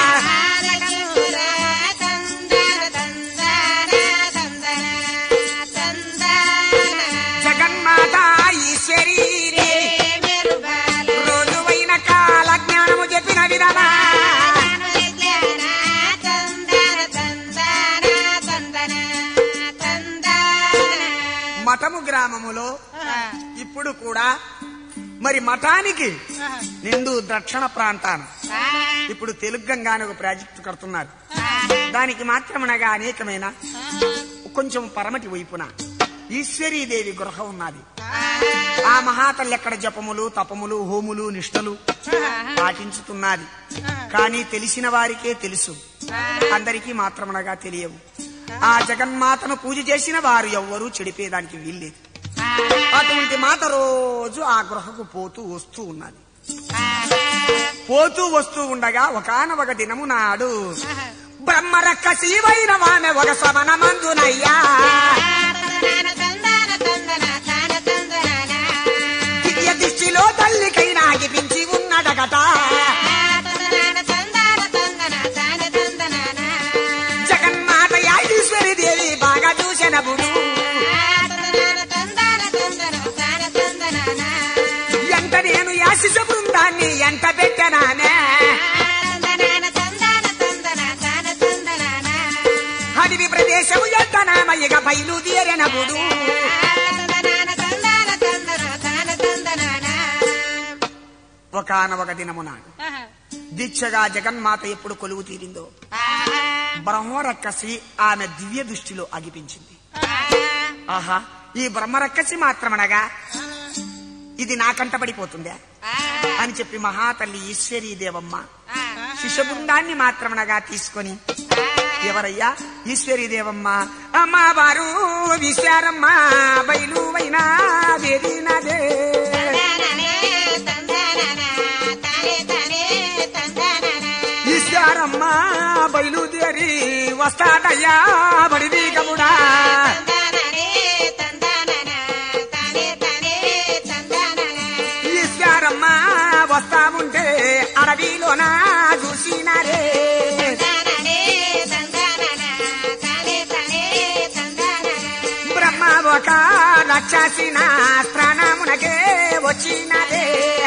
జగన్మాత ఈశ్వరీ రోజువైన కాల జ్ఞానము చెప్పిన విధమా మఠము గ్రామములో ఇప్పుడు కూడా మరి మఠానికి నిండు దక్షిణ ప్రాంతాన ఇప్పుడు తెలుగు గంగా అని ఒక ప్రాజెక్టు కడుతున్నారు దానికి మాత్రమనగా అనేకమైన కొంచెం పరమటి వైపున ఈశ్వరీదేవి గృహ ఉన్నది ఆ మహాతల్లి ఎక్కడ జపములు తపములు హోములు నిష్టలు పాటించుతున్నది కానీ తెలిసిన వారికే తెలుసు అందరికీ మాత్రమనగా తెలియవు ఆ జగన్మాతను పూజ చేసిన వారు ఎవ్వరూ చెడిపేదానికి వీల్లేదు అటువంటి మాత రోజు ఆ గృహకు పోతూ వస్తూ ఉన్నది పోతూ వస్తూ ఉండగా ఒకనొక దినము నాడు బ్రహ్మరక్క శివైన వామె ఒక సమన మందునయ్యా దివ్య దిష్టిలో తల్లికైనా ఆగిపించి ఉన్నడగట జగన్మాత ఈశ్వరి దేవి బాగా చూసినప్పుడు ఎంత నేను యాశిష బృందాన్ని ఎంత పెట్టనానే అడవి ప్రదేశము ఎంత నామయ్యగ బయలుదేరినప్పుడు ఒకనొక దినము నాడు దీక్షగా జగన్మాత ఎప్పుడు కొలువు తీరిందో బ్రహ్మరక్కసి ఆమె దివ్య దృష్టిలో అగిపించింది ఆహా ఈ బ్రహ్మరక్కసి మాత్రమనగా ఇది నా కంటపడిపోతుందా అని చెప్పి మహాతల్లి ఈశ్వరీ దేవమ్మ శిశుబృందాన్ని మాత్రమనగా తీసుకొని ఎవరయ్యా ఈశ్వరీ దేవమ్మ అమ్మవారు విశారమ్మ బయలువైనా వేదినదే ఈశ్వరమ్మ బయలుదేరి వస్తాడయ్యా బడిది కబుడా ఈశ్వరమ్మ వస్తా ఉంటే అడవిలోన చూసినారే బ్రహ్మ ఒక రక్షసిన ప్రాణమునకే వచ్చినదే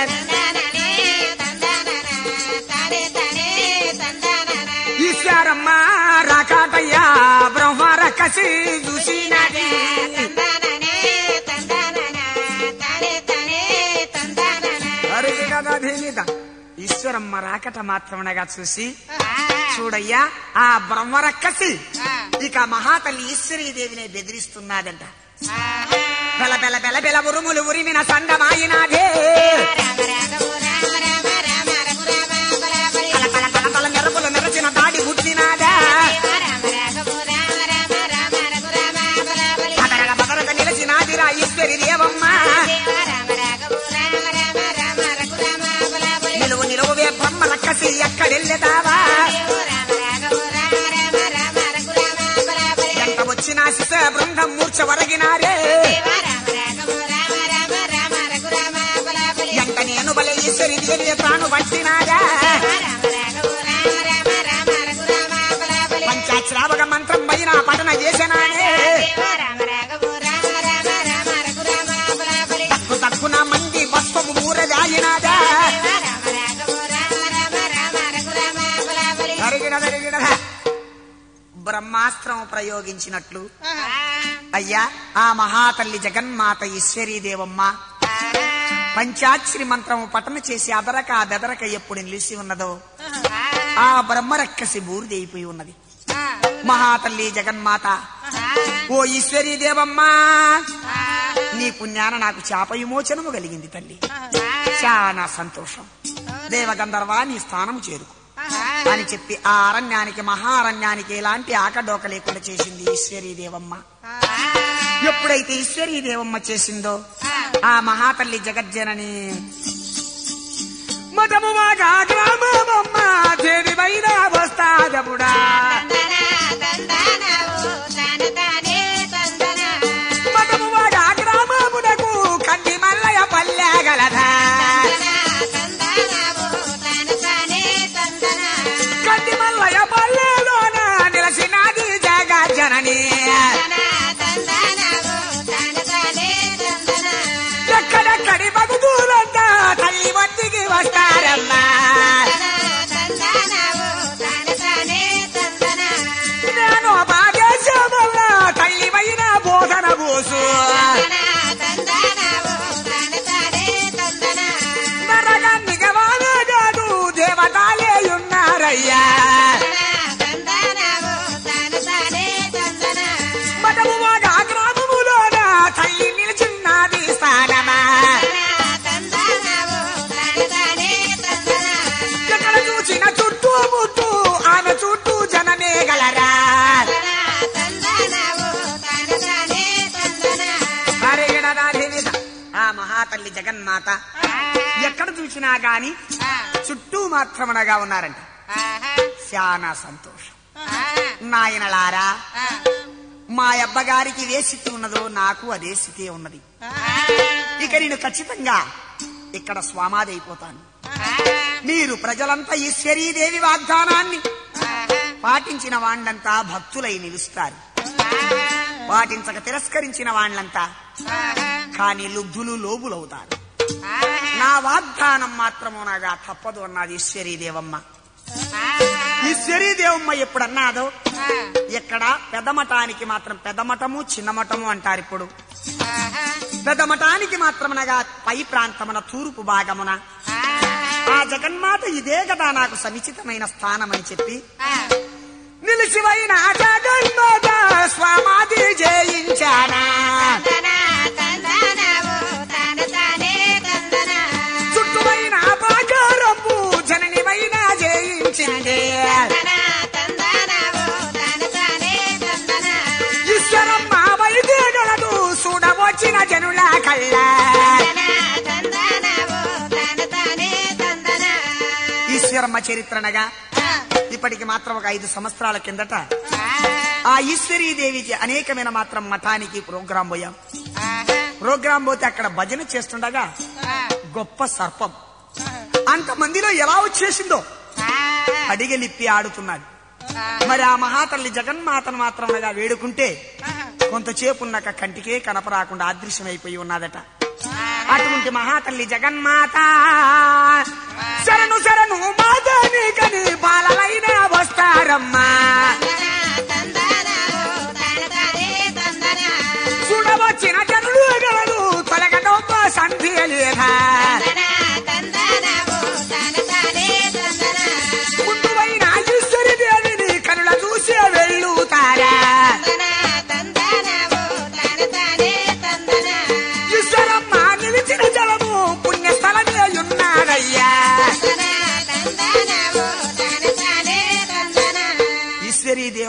ఈశ్వరమ్మ రాకాటయ్యా బ్రహ్మ రక్కసి చూసినది ఈశ్వరమ్మ రాకట మాత్రమనగా చూసి చూడయ్యా ఆ బ్రహ్మరక్కసి ఇక మహాతల్లి ఈశ్వరీదేవినే బెదిరిస్తున్నాదంట బెల బెల బెల బెల ఉరుములు ఉరిమిన సండమాయినాదే తల తల తల తల మెరుపులు మెరచిన దాడి పుట్టినాదా బదరగ బదరగ నిలిచినాదిరా ఈశ్వరి దేవమ్మ నిలువు నిలువువే బ్రహ్మ రక్కసి ఎక్కడెళ్ళెదావా ఎంత వచ్చిన శిశ బృందం మూర్ఛ వరగినారే ఎంత నేను బల ఈశ్వరి దేవి తాను పట్టినాదా పంచాక్షరావక మంత్రం పైన పఠన చేసినానే తక్కు తక్కున మంది బస్పము మూరదాయినాదా జరిగిన జరిగిన బ్రహ్మాస్త్రం ప్రయోగించినట్లు అయ్యా ఆ మహాతల్లి జగన్మాత ఈశ్వరీ దేవమ్మ పంచాక్షరి మంత్రము పఠన చేసి అదరక బెదరక ఎప్పుడు నిలిచి ఉన్నదో ఆ బ్రహ్మరక్కసి బూరిదైపోయి ఉన్నది మహాతల్లి జగన్మాత ఓ ఈశ్వరీ దేవమ్మ నీ పుణ్యాన నాకు చాప విమోచనము కలిగింది తల్లి చాలా సంతోషం దేవగంధర్వా నీ స్థానము చేరుకు అని చెప్పి ఆ అరణ్యానికి మహారణ్యానికి ఎలాంటి ఆకడోక లేకుండా చేసింది ఈశ్వరీ దేవమ్మ ఎప్పుడైతే ఈశ్వరీ దేవమ్మ చేసిందో ఆ మహాతల్లి జగజ్జనని మతముగా గ్రామమ్మ దేవి పైన వస్తాదముడా మతముగా గ్రామమునకు కంది మల్లయ పల్లె గలదా కంది మల్లయ పల్లెలోన నిలసినది జగజ్జనని ఎక్కడెక్కడి భక్తులంతా తల్లి వద్దకి వస్తారమ్మా నేను బాగేశమల్ల తల్లి పైన బోధన బోసు నరగన్నిగ వానగాడు దేవతాలే ఉన్నారయ్యా మతము వాగా గ్రామములోన తల్లి నిలిచున్నది స్థానమా ఎక్కడ చూసిన చుట్టూ ముట్టు ఆమె చుట్టూ జనమే గలరా హరిగణనాథినిత. ఆ మహాతల్లి జగన్మాత ఎక్కడ చూసినా గాని చుట్టూ మాత్రమనగా ఉన్నారంట చాలా సంతోషం నాయనలారా మా అబ్బగారికి ఏ స్థితి ఉన్నదో నాకు అదే స్థితి ఉన్నది ఇక నేను ఖచ్చితంగా ఇక్కడ స్వామాది అయిపోతాను మీరు ప్రజలంతా ఈశ్వరీదేవి వాగ్దానాన్ని పాటించిన వాళ్ళంతా భక్తులై నిలుస్తారు పాటించక తిరస్కరించిన వాళ్ళంతా కానీ లుబ్ధులు లోబులవుతారు నా వాగ్దానం మాత్రము నాగా తప్పదు అన్నది ఈశ్వరీదేవమ్మ ఈశ్వరీదేవమ్మ ఎప్పుడన్నాదో ఇక్కడ పెద్దమఠానికి మాత్రం పెద్దమఠము చిన్నమఠము అంటారు ఇప్పుడు పెద్దమఠానికి మాత్రమనగా పై ప్రాంతమున తూర్పు భాగమున ఆ జగన్మాత ఇదే కదా నాకు సముచితమైన స్థానమని చెప్పి నిలిచివైన జగన్మాత స్వామాది జయించానా చుట్టువైన బాగారమ్ము జననివైన జయించింది ఈశ్వరమ్మ వైద్యగలడు చూడవచ్చిన జనుల కళ్ళ ఈశ్వరమ్మ చరిత్రనగా ఇప్పటికి మాత్రం ఒక ఐదు సంవత్సరాల కిందట ఆ ఈశ్వరీదేవి అనేకమైన మాత్రం మఠానికి ప్రోగ్రాం పోయాం ప్రోగ్రాం పోతే అక్కడ భజన చేస్తుండగా గొప్ప సర్పం అంతమందిలో ఎలా వచ్చేసిందో అడిగలిప్పి ఆడుతున్నాడు మరి ఆ మహాతల్లి జగన్మాతను మాత్రమనగా వేడుకుంటే కొంతసేపు ఉన్నాక కంటికే కనపరాకుండా అదృశ్యమైపోయి ఉన్నదట అటువంటి మహాతల్లి జగన్మాత శరణు శరణు మాతని కని బాలలైన వస్తారమ్మా చూడవచ్చిన జనులు గలరు తొలగటో సంధి లేదా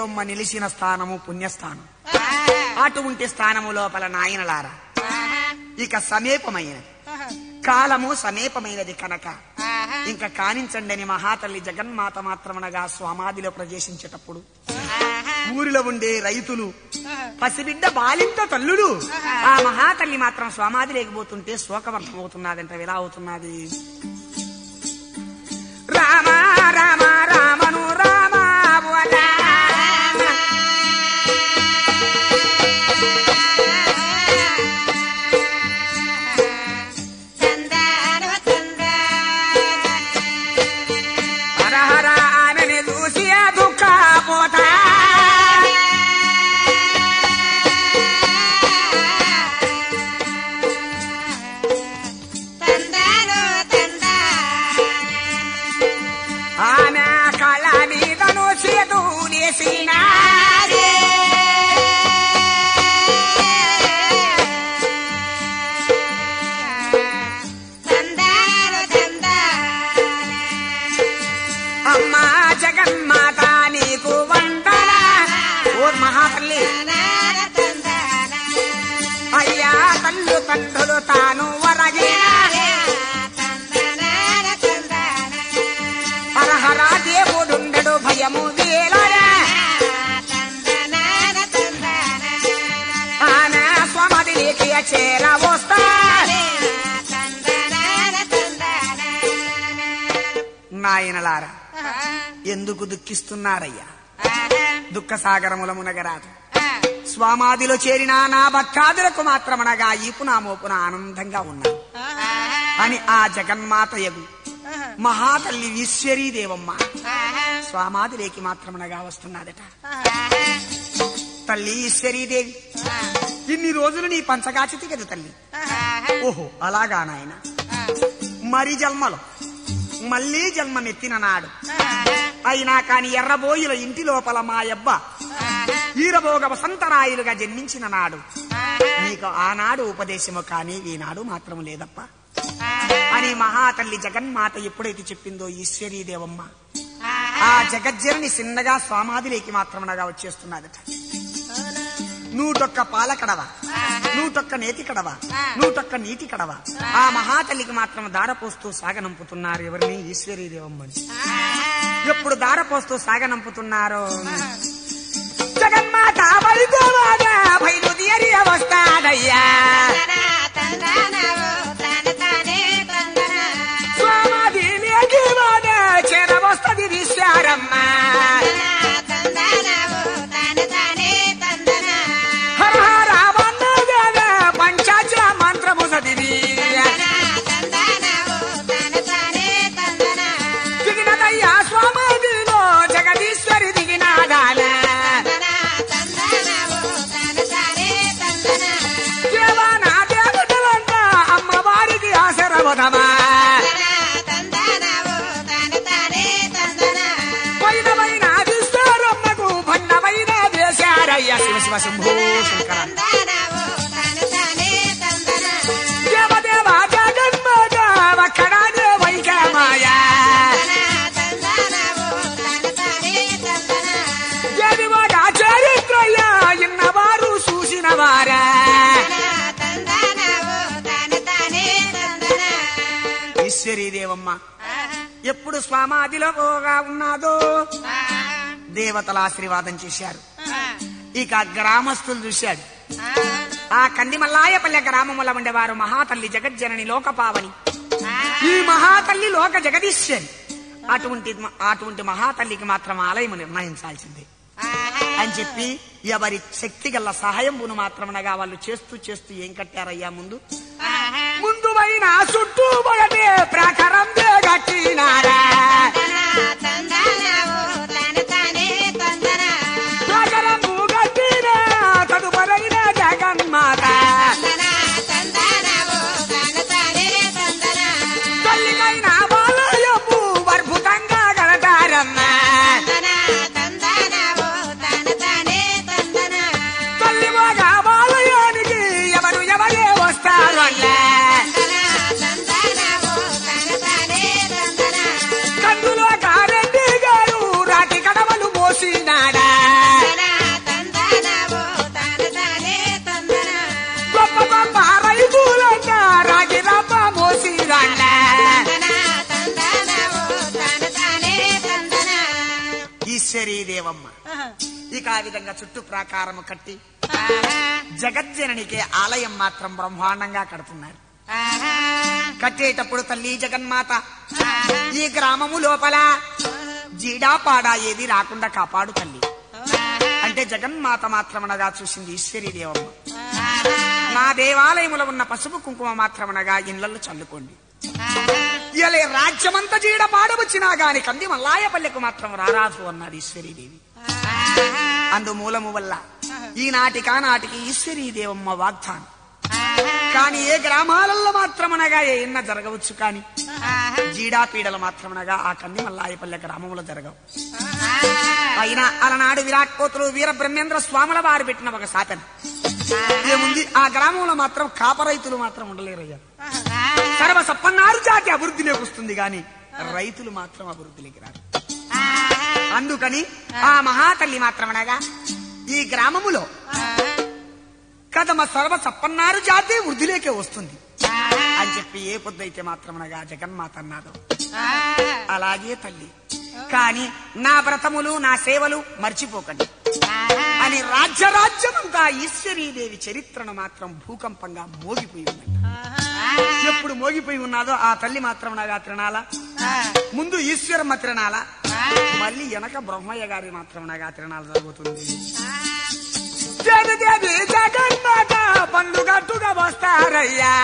దేవమ్మ నిలిచిన స్థానము పుణ్యస్థానం అటువంటి స్థానము లోపల నాయనలారా ఇక సమీపమైనది కాలము సమీపమైనది కనుక ఇంకా కానించండి అని మహాతల్లి జగన్మాత మాత్రమనగా స్వామాదిలో ప్రవేశించేటప్పుడు ఊరిలో ఉండే రైతులు పసిబిడ్డ బాలింత తల్లులు ఆ మహాతల్లి మాత్రం స్వామాది లేకపోతుంటే శోకవర్ధం అవుతున్నదంట ఎలా అవుతున్నది రామ రామ రామను రామ హర హర ఆమెని చూసి దుఃఖ పోతా ఆమె కళ మీదను చేదు నేసినారే అమ్మా జగన్మాత నీకు వందన ఓ మహాతల్లి అయ్యా తల్లు తండ్రులు తాను వరగిన హరహర దేవుడుండడు భయము వేలరా ఆమె స్వమదికి చేర వస్తా నాయనలారా ఎందుకు దుఃఖిస్తున్నారయ్యా దుఃఖ సాగరముల మునగరాదు స్వామాదిలో చేరిన నా భక్తాదులకు మాత్రమనగా ఈపున మోపున ఆనందంగా ఉన్నాను అని ఆ జగన్మాత యగు మహాతల్లి ఈశ్వరీ దేవమ్మ స్వామాదిలేకి మాత్రమనగా వస్తున్నదట తల్లి ఈశ్వరీదేవి ఇన్ని రోజులు నీ పంచగాచితి కదా తల్లి ఓహో అలాగా నాయన మరి జన్మలో మళ్ళీ జన్మమెత్తిన నాడు అయినా కాని ఎర్రబోయిల ఇంటి లోపల మా యబ్బ ఈరబోగ వసంతరాయులుగా జన్మించిన నాడు నీకు ఆనాడు ఉపదేశము కానీ ఈనాడు మాత్రం లేదప్ప అని మహాతల్లి జగన్మాత ఎప్పుడైతే చెప్పిందో ఈశ్వరీ దేవమ్మ ఆ జగజ్జనని చిన్నగా స్వామాదిలేకి మాత్రమనగా వచ్చేస్తున్నదట నూటొక్క పాల కడవ నూటొక్క నేతి కడవ నూటొక్క నీటి కడవ ఆ మహాతల్లికి మాత్రం దారపోస్తూ సాగనంపుతున్నారు ఎవరిని ఈశ్వరీ దేవమ్మని ఎప్పుడు దారపోస్తూ సాగనంపుతున్నారో జగన్మాత బలిదేవాడా బయలుదేరి వస్తాదయ్యా స్వామాది లేకి వాడా చేరవస్తది విశారమ్మ హర హర వందదేవ పంచాచ మంత్రము చదివి దిగినదయ్యా స్వామాదిలో జగదీశ్వరి దిగినాదాల దేవానా దేవతలంతా అమ్మవారికి ఆశరవదమా పైనమైన విస్తారమ్మకు భండమైన దేశారయ్య శివ శివ శంభో శంకర దేవదేవ జగన్మాత వక్కడానే వైకమాయ దేవివాడ చరిత్రయ్య ఇన్నవారు చూసిన వారా ఈశ్వరీ దేవమ్మ ఎప్పుడు స్వామాదిలో పోగా ఉన్నాదో దేవతల ఆశీర్వాదం చేశారు ఇక గ్రామస్తులు చూశాడు ఆ కందిమల్లాయపల్లె గ్రామముల ఉండేవారు మహాతల్లి జగజ్జనని లోకపావని ఈ మహాతల్లి లోక జగదీశ్వరి అటువంటి అటువంటి మహాతల్లికి మాత్రం ఆలయం నిర్ణయించాల్సిందే అని చెప్పి ఎవరి శక్తి గల సహాయంబును మాత్రమనగా వాళ్ళు చేస్తూ చేస్తూ ఏం కట్టారయ్యా ముందు ముందు పైన చుట్టూ పడటే ప్రాకారం కట్టినారా ప్రాకారం కట్టిన తదుపరైన జగన్మాత తల్లికైన బాలయము అద్భుతంగా గలటారమ్మా తల్లి బాగా బాలయానికి ఎవరు ఎవరే వస్తారన్నా కందుల ఈశ్వరీ దేవమ్మ ఇక ఆ విధంగా చుట్టూ ప్రాకారము కట్టి జగజ్జననికి ఆలయం మాత్రం బ్రహ్మాండంగా కడుతున్నారు కట్టేటప్పుడు తల్లి జగన్మాత ఈ గ్రామము లోపల జీడాపాడా ఏది రాకుండా కాపాడు తల్లి అంటే జగన్మాత మాత్రమనగా చూసింది ఈశ్వరీ దేవమ్మ నా దేవాలయములో ఉన్న పసుపు కుంకుమ మాత్రమనగా ఇళ్లలో చల్లుకోండి ఇలా రాజ్యమంతా జీడ పాడవచ్చినా గాని కంది మల్లాయపల్లెకు మాత్రం రారాదు అన్నది ఈశ్వరీదేవి అందు మూలము వల్ల ఈనాటికా నాటికి ఈశ్వరీదేవమ్మ వాగ్దానం కాని ఏ గ్రామాలలో మాత్రమనగా ఏ ఇన్న జరగవచ్చు కాని జీడాపీడలు మాత్రమనగా ఆ కంది మల్లాయపల్లె గ్రామంలో జరగవు అయినా అలనాడు విరాట్ కోతులు వీర బ్రహ్మేంద్ర స్వాముల వారు పెట్టిన ఒక సాధన ఏముంది ఆ గ్రామంలో మాత్రం కాప రైతులు మాత్రం ఉండలేరయ్యా సర్వ సప్పన్నారు జాతి అభివృద్ధిలోకి వస్తుంది గాని రైతులు మాత్రం అభివృద్ధిలోకి రారు అందుకని ఆ మహాతల్లి మాత్రమనగా ఈ గ్రామములో కదమ సర్వ సప్పన్నారు జాతి వృద్ధిలోకే వస్తుంది అని చెప్పి ఏ పొద్దైతే మాత్రమనగా జగన్మాత అన్నాదో అలాగే తల్లి కాని నా వ్రతములు నా సేవలు మర్చిపోకండి అని రాజ్యరాజ్యమంతా ఈశ్వరీదేవి చరిత్రను మాత్రం భూకంపంగా మోగిపోయి ఉంది ఎప్పుడు మోగిపోయి ఉన్నాదో ఆ తల్లి మాత్రం నాగా తిరణాల ముందు ఈశ్వరమ్మ తిరణాల మళ్ళీ వెనక బ్రహ్మయ్య గారి మాత్రం నాగా తిరణాలు జరుగుతుంది జగదేవి జగన్మాత పండుగట్టుగా వస్తారయ్యా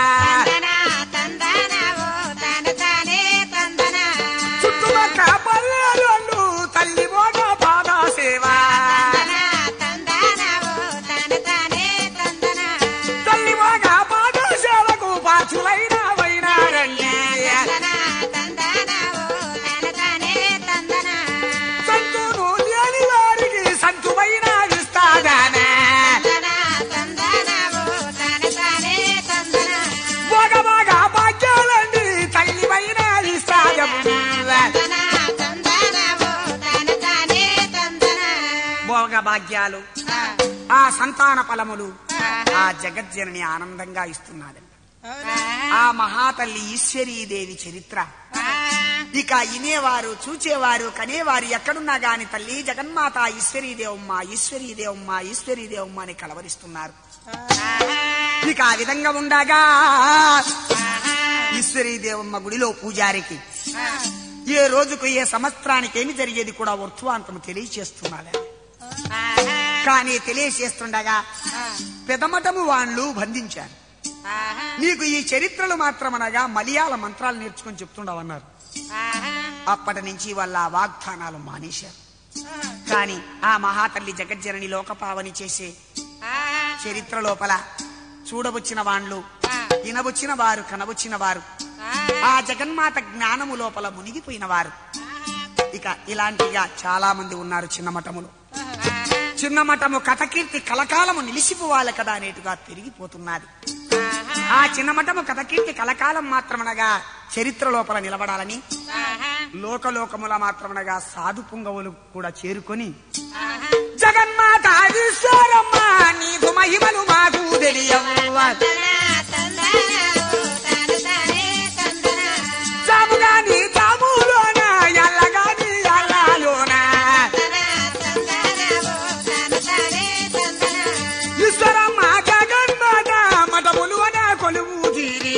చుట్టుపక్క పల్లెలు తల్లి మోగ పాద సేవ తల్లి మోగ పాద సేవకు పాచులైన వైనారండి సంతును లేని వారికి సంతువైన ఇస్తాగానే మోగ మోగ భాగ్యాలండి తల్లివైన ఇస్తాగమ్మ భోగ భాగ్యాలు ఆ సంతాన ఫలములు ఆ జగజ్జనని ఆనందంగా ఇస్తున్నాడు ఆ మహాతల్లి ఈశ్వరీదేవి చరిత్ర ఇక ఇనేవారు చూచేవారు కనేవారు ఎక్కడున్నా గాని తల్లి జగన్మాత ఈశ్వరీదేవమ్మ ఈశ్వరీదేవమ్మ ఈశ్వరీదేవమ్మ అని కలవరిస్తున్నారు ఇక ఆ విధంగా ఉండగా ఈశ్వరీదేవమ్మ గుడిలో పూజారికి ఏ రోజుకు ఏ సంవత్సరానికి ఏమి జరిగేది కూడా వర్తమాంతము తెలియచేస్తున్నాడు కానీ తెలియచేస్తుండగా పెదమటము వాళ్ళు బంధించారు నీకు ఈ చరిత్రలు మాత్రమనగా మలయాళ మంత్రాలు నేర్చుకొని చెప్తుండవన్నారు అప్పటి నుంచి వాళ్ళ ఆ వాగ్దానాలు మానేశారు కానీ ఆ మహాతల్లి జగజ్జనని లోకపావని చేసే చరిత్ర లోపల చూడవచ్చిన వాళ్ళు వినవచ్చిన వారు కనవచ్చిన వారు ఆ జగన్మాత జ్ఞానము లోపల మునిగిపోయిన వారు ఇక ఇలాంటిగా చాలా మంది ఉన్నారు చిన్న మఠములు చిన్న మఠము కథకీర్తి కలకాలము నిలిచిపోవాలి కదా అనేటుగా పెరిగిపోతున్నది ఆ చిన్న మఠము కథకీర్తి కలకాలం మాత్రమనగా చరిత్ర లోపల నిలబడాలని లోకలోకముల మాత్రమనగా సాధు పుంగవులు కూడా చేరుకొని జగన్మాత ఈశ్వరమ్మ నీకు మహిమలు మాకు తెలియవ్వ జాముగాని జాములోన ఎల్లగాని ఎల్లాలోన ఈశ్వరమ్మ జగన్మాత మఠములు అన కొలువు తీరి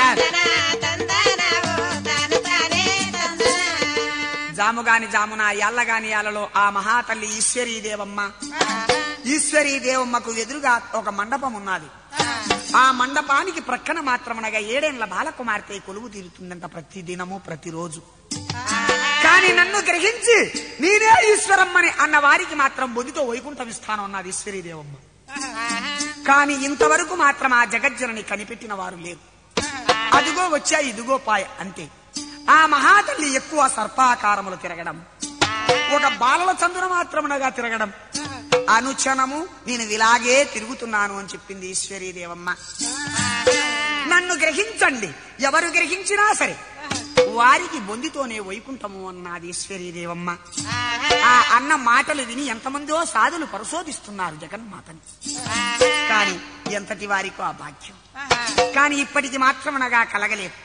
జాముగాని జామున ఎల్లగాని ఎల్లలో ఆ మహాతల్లి ఈశ్వరీ దేవమ్మ ఈశ్వరీ దేవమ్మకు ఎదురుగా ఒక మండపం ఉన్నది ఆ మండపానికి ప్రక్కన మాత్రమనగా ఏడేళ్ల బాలకుమార్తె కొలువు తీరుతుందంట ప్రతి దినము ప్రతిరోజు కానీ నన్ను గ్రహించి నేనే ఈశ్వరమ్మని అన్న వారికి మాత్రం బొదితో వైకుంఠం ఇస్తాను అన్నది ఈశ్వరీ దేవమ్మ కానీ ఇంతవరకు మాత్రం ఆ జగజ్జనని కనిపెట్టిన వారు లేరు అదిగో వచ్చా ఇదిగో పాయ అంతే ఆ మహాతల్లి ఎక్కువ సర్పాకారములు తిరగడం ఒక బాలల చందున మాత్రమునగా తిరగడం అనుచనము నేను ఇలాగే తిరుగుతున్నాను అని చెప్పింది ఈశ్వరీ దేవమ్మ నన్ను గ్రహించండి ఎవరు గ్రహించినా సరే వారికి బొందితోనే వైకుంఠము అన్నది ఈశ్వరీ దేవమ్మ ఆ అన్న మాటలు విని ఎంతమందో సాధులు పరిశోధిస్తున్నారు జగన్మాతని కానీ ఎంతటి వారికో ఆ భాగ్యం కానీ ఇప్పటికి మాత్రమనగా కలగలేదు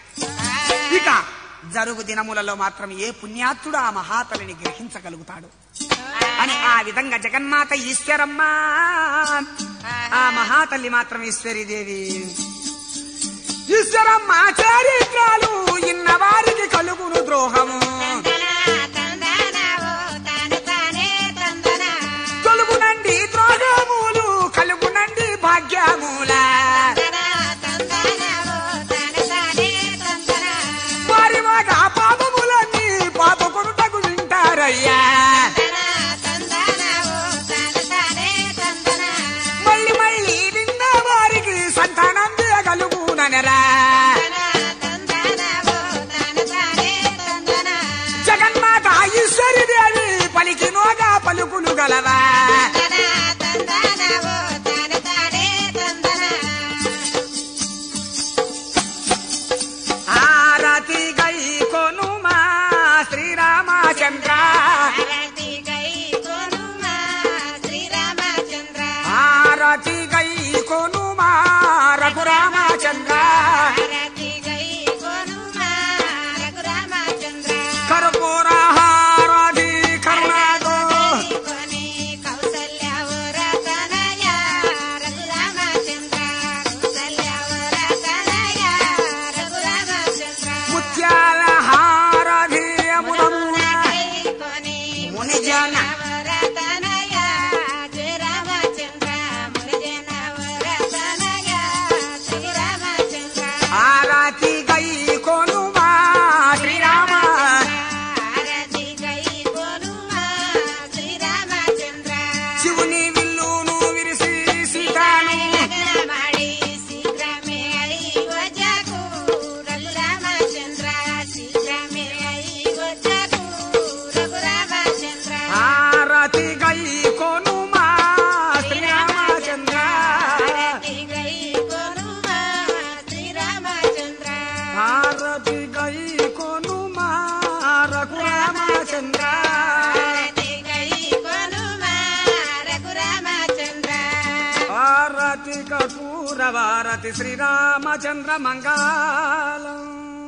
ఇక జరుగు దినములలో మాత్రం ఏ పుణ్యాత్తుడు ఆ మహాతలిని గ్రహించగలుగుతాడు అని ఆ విధంగా జగన్మాత ఈశ్వరమ్మ ఆ మహాతల్లి మాత్రం ఈశ్వరీదేవి ఈశ్వరమ్మ చరిత్రాలు ఇన్న వారికి కలుగును ద్రోహము తొలుగునండి ద్రోహములు కలుగునండి భాగ్యముల వారి మగ పాపములన్నీ పాపకొనుటకు వింటారయ్యా మళ్ళీ మళ్ళీ విన్న వారికి సంతానం కలుగుననరా జగన్మాత ఈశ్వరి దేవి పలికినోగా పలుకులు గలవా ఆరతి గై కొనుమా శ్రీరామచంద్ర ఆరతి గై కొనుమా రఘురామచంద్ర కర్పూరహారది కరుణాతో ముత్యాల హారది అముదమున మునిజన ఆరతి గై కొనుమా శ్రీరామ శివుని విల్లును విరిసి సీతాను ఆరతి గై కొనుమా శ్రీరామచంద్ర ఆరతి గై కొనుమా రఘురామచంద్ర ఆరతి కపూర వారతి శ్రీరామచంద్ర మంగళం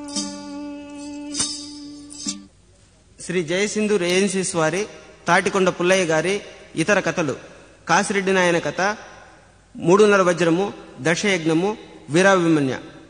శ్రీ జయసింధూర్ ఏజెన్సీస్ వారి తాటికొండ పుల్లయ్య గారి ఇతర కథలు కాసిరెడ్డి నాయన కథ మూడున్నర వజ్రము దశయజ్ఞము వీరాభిమన్య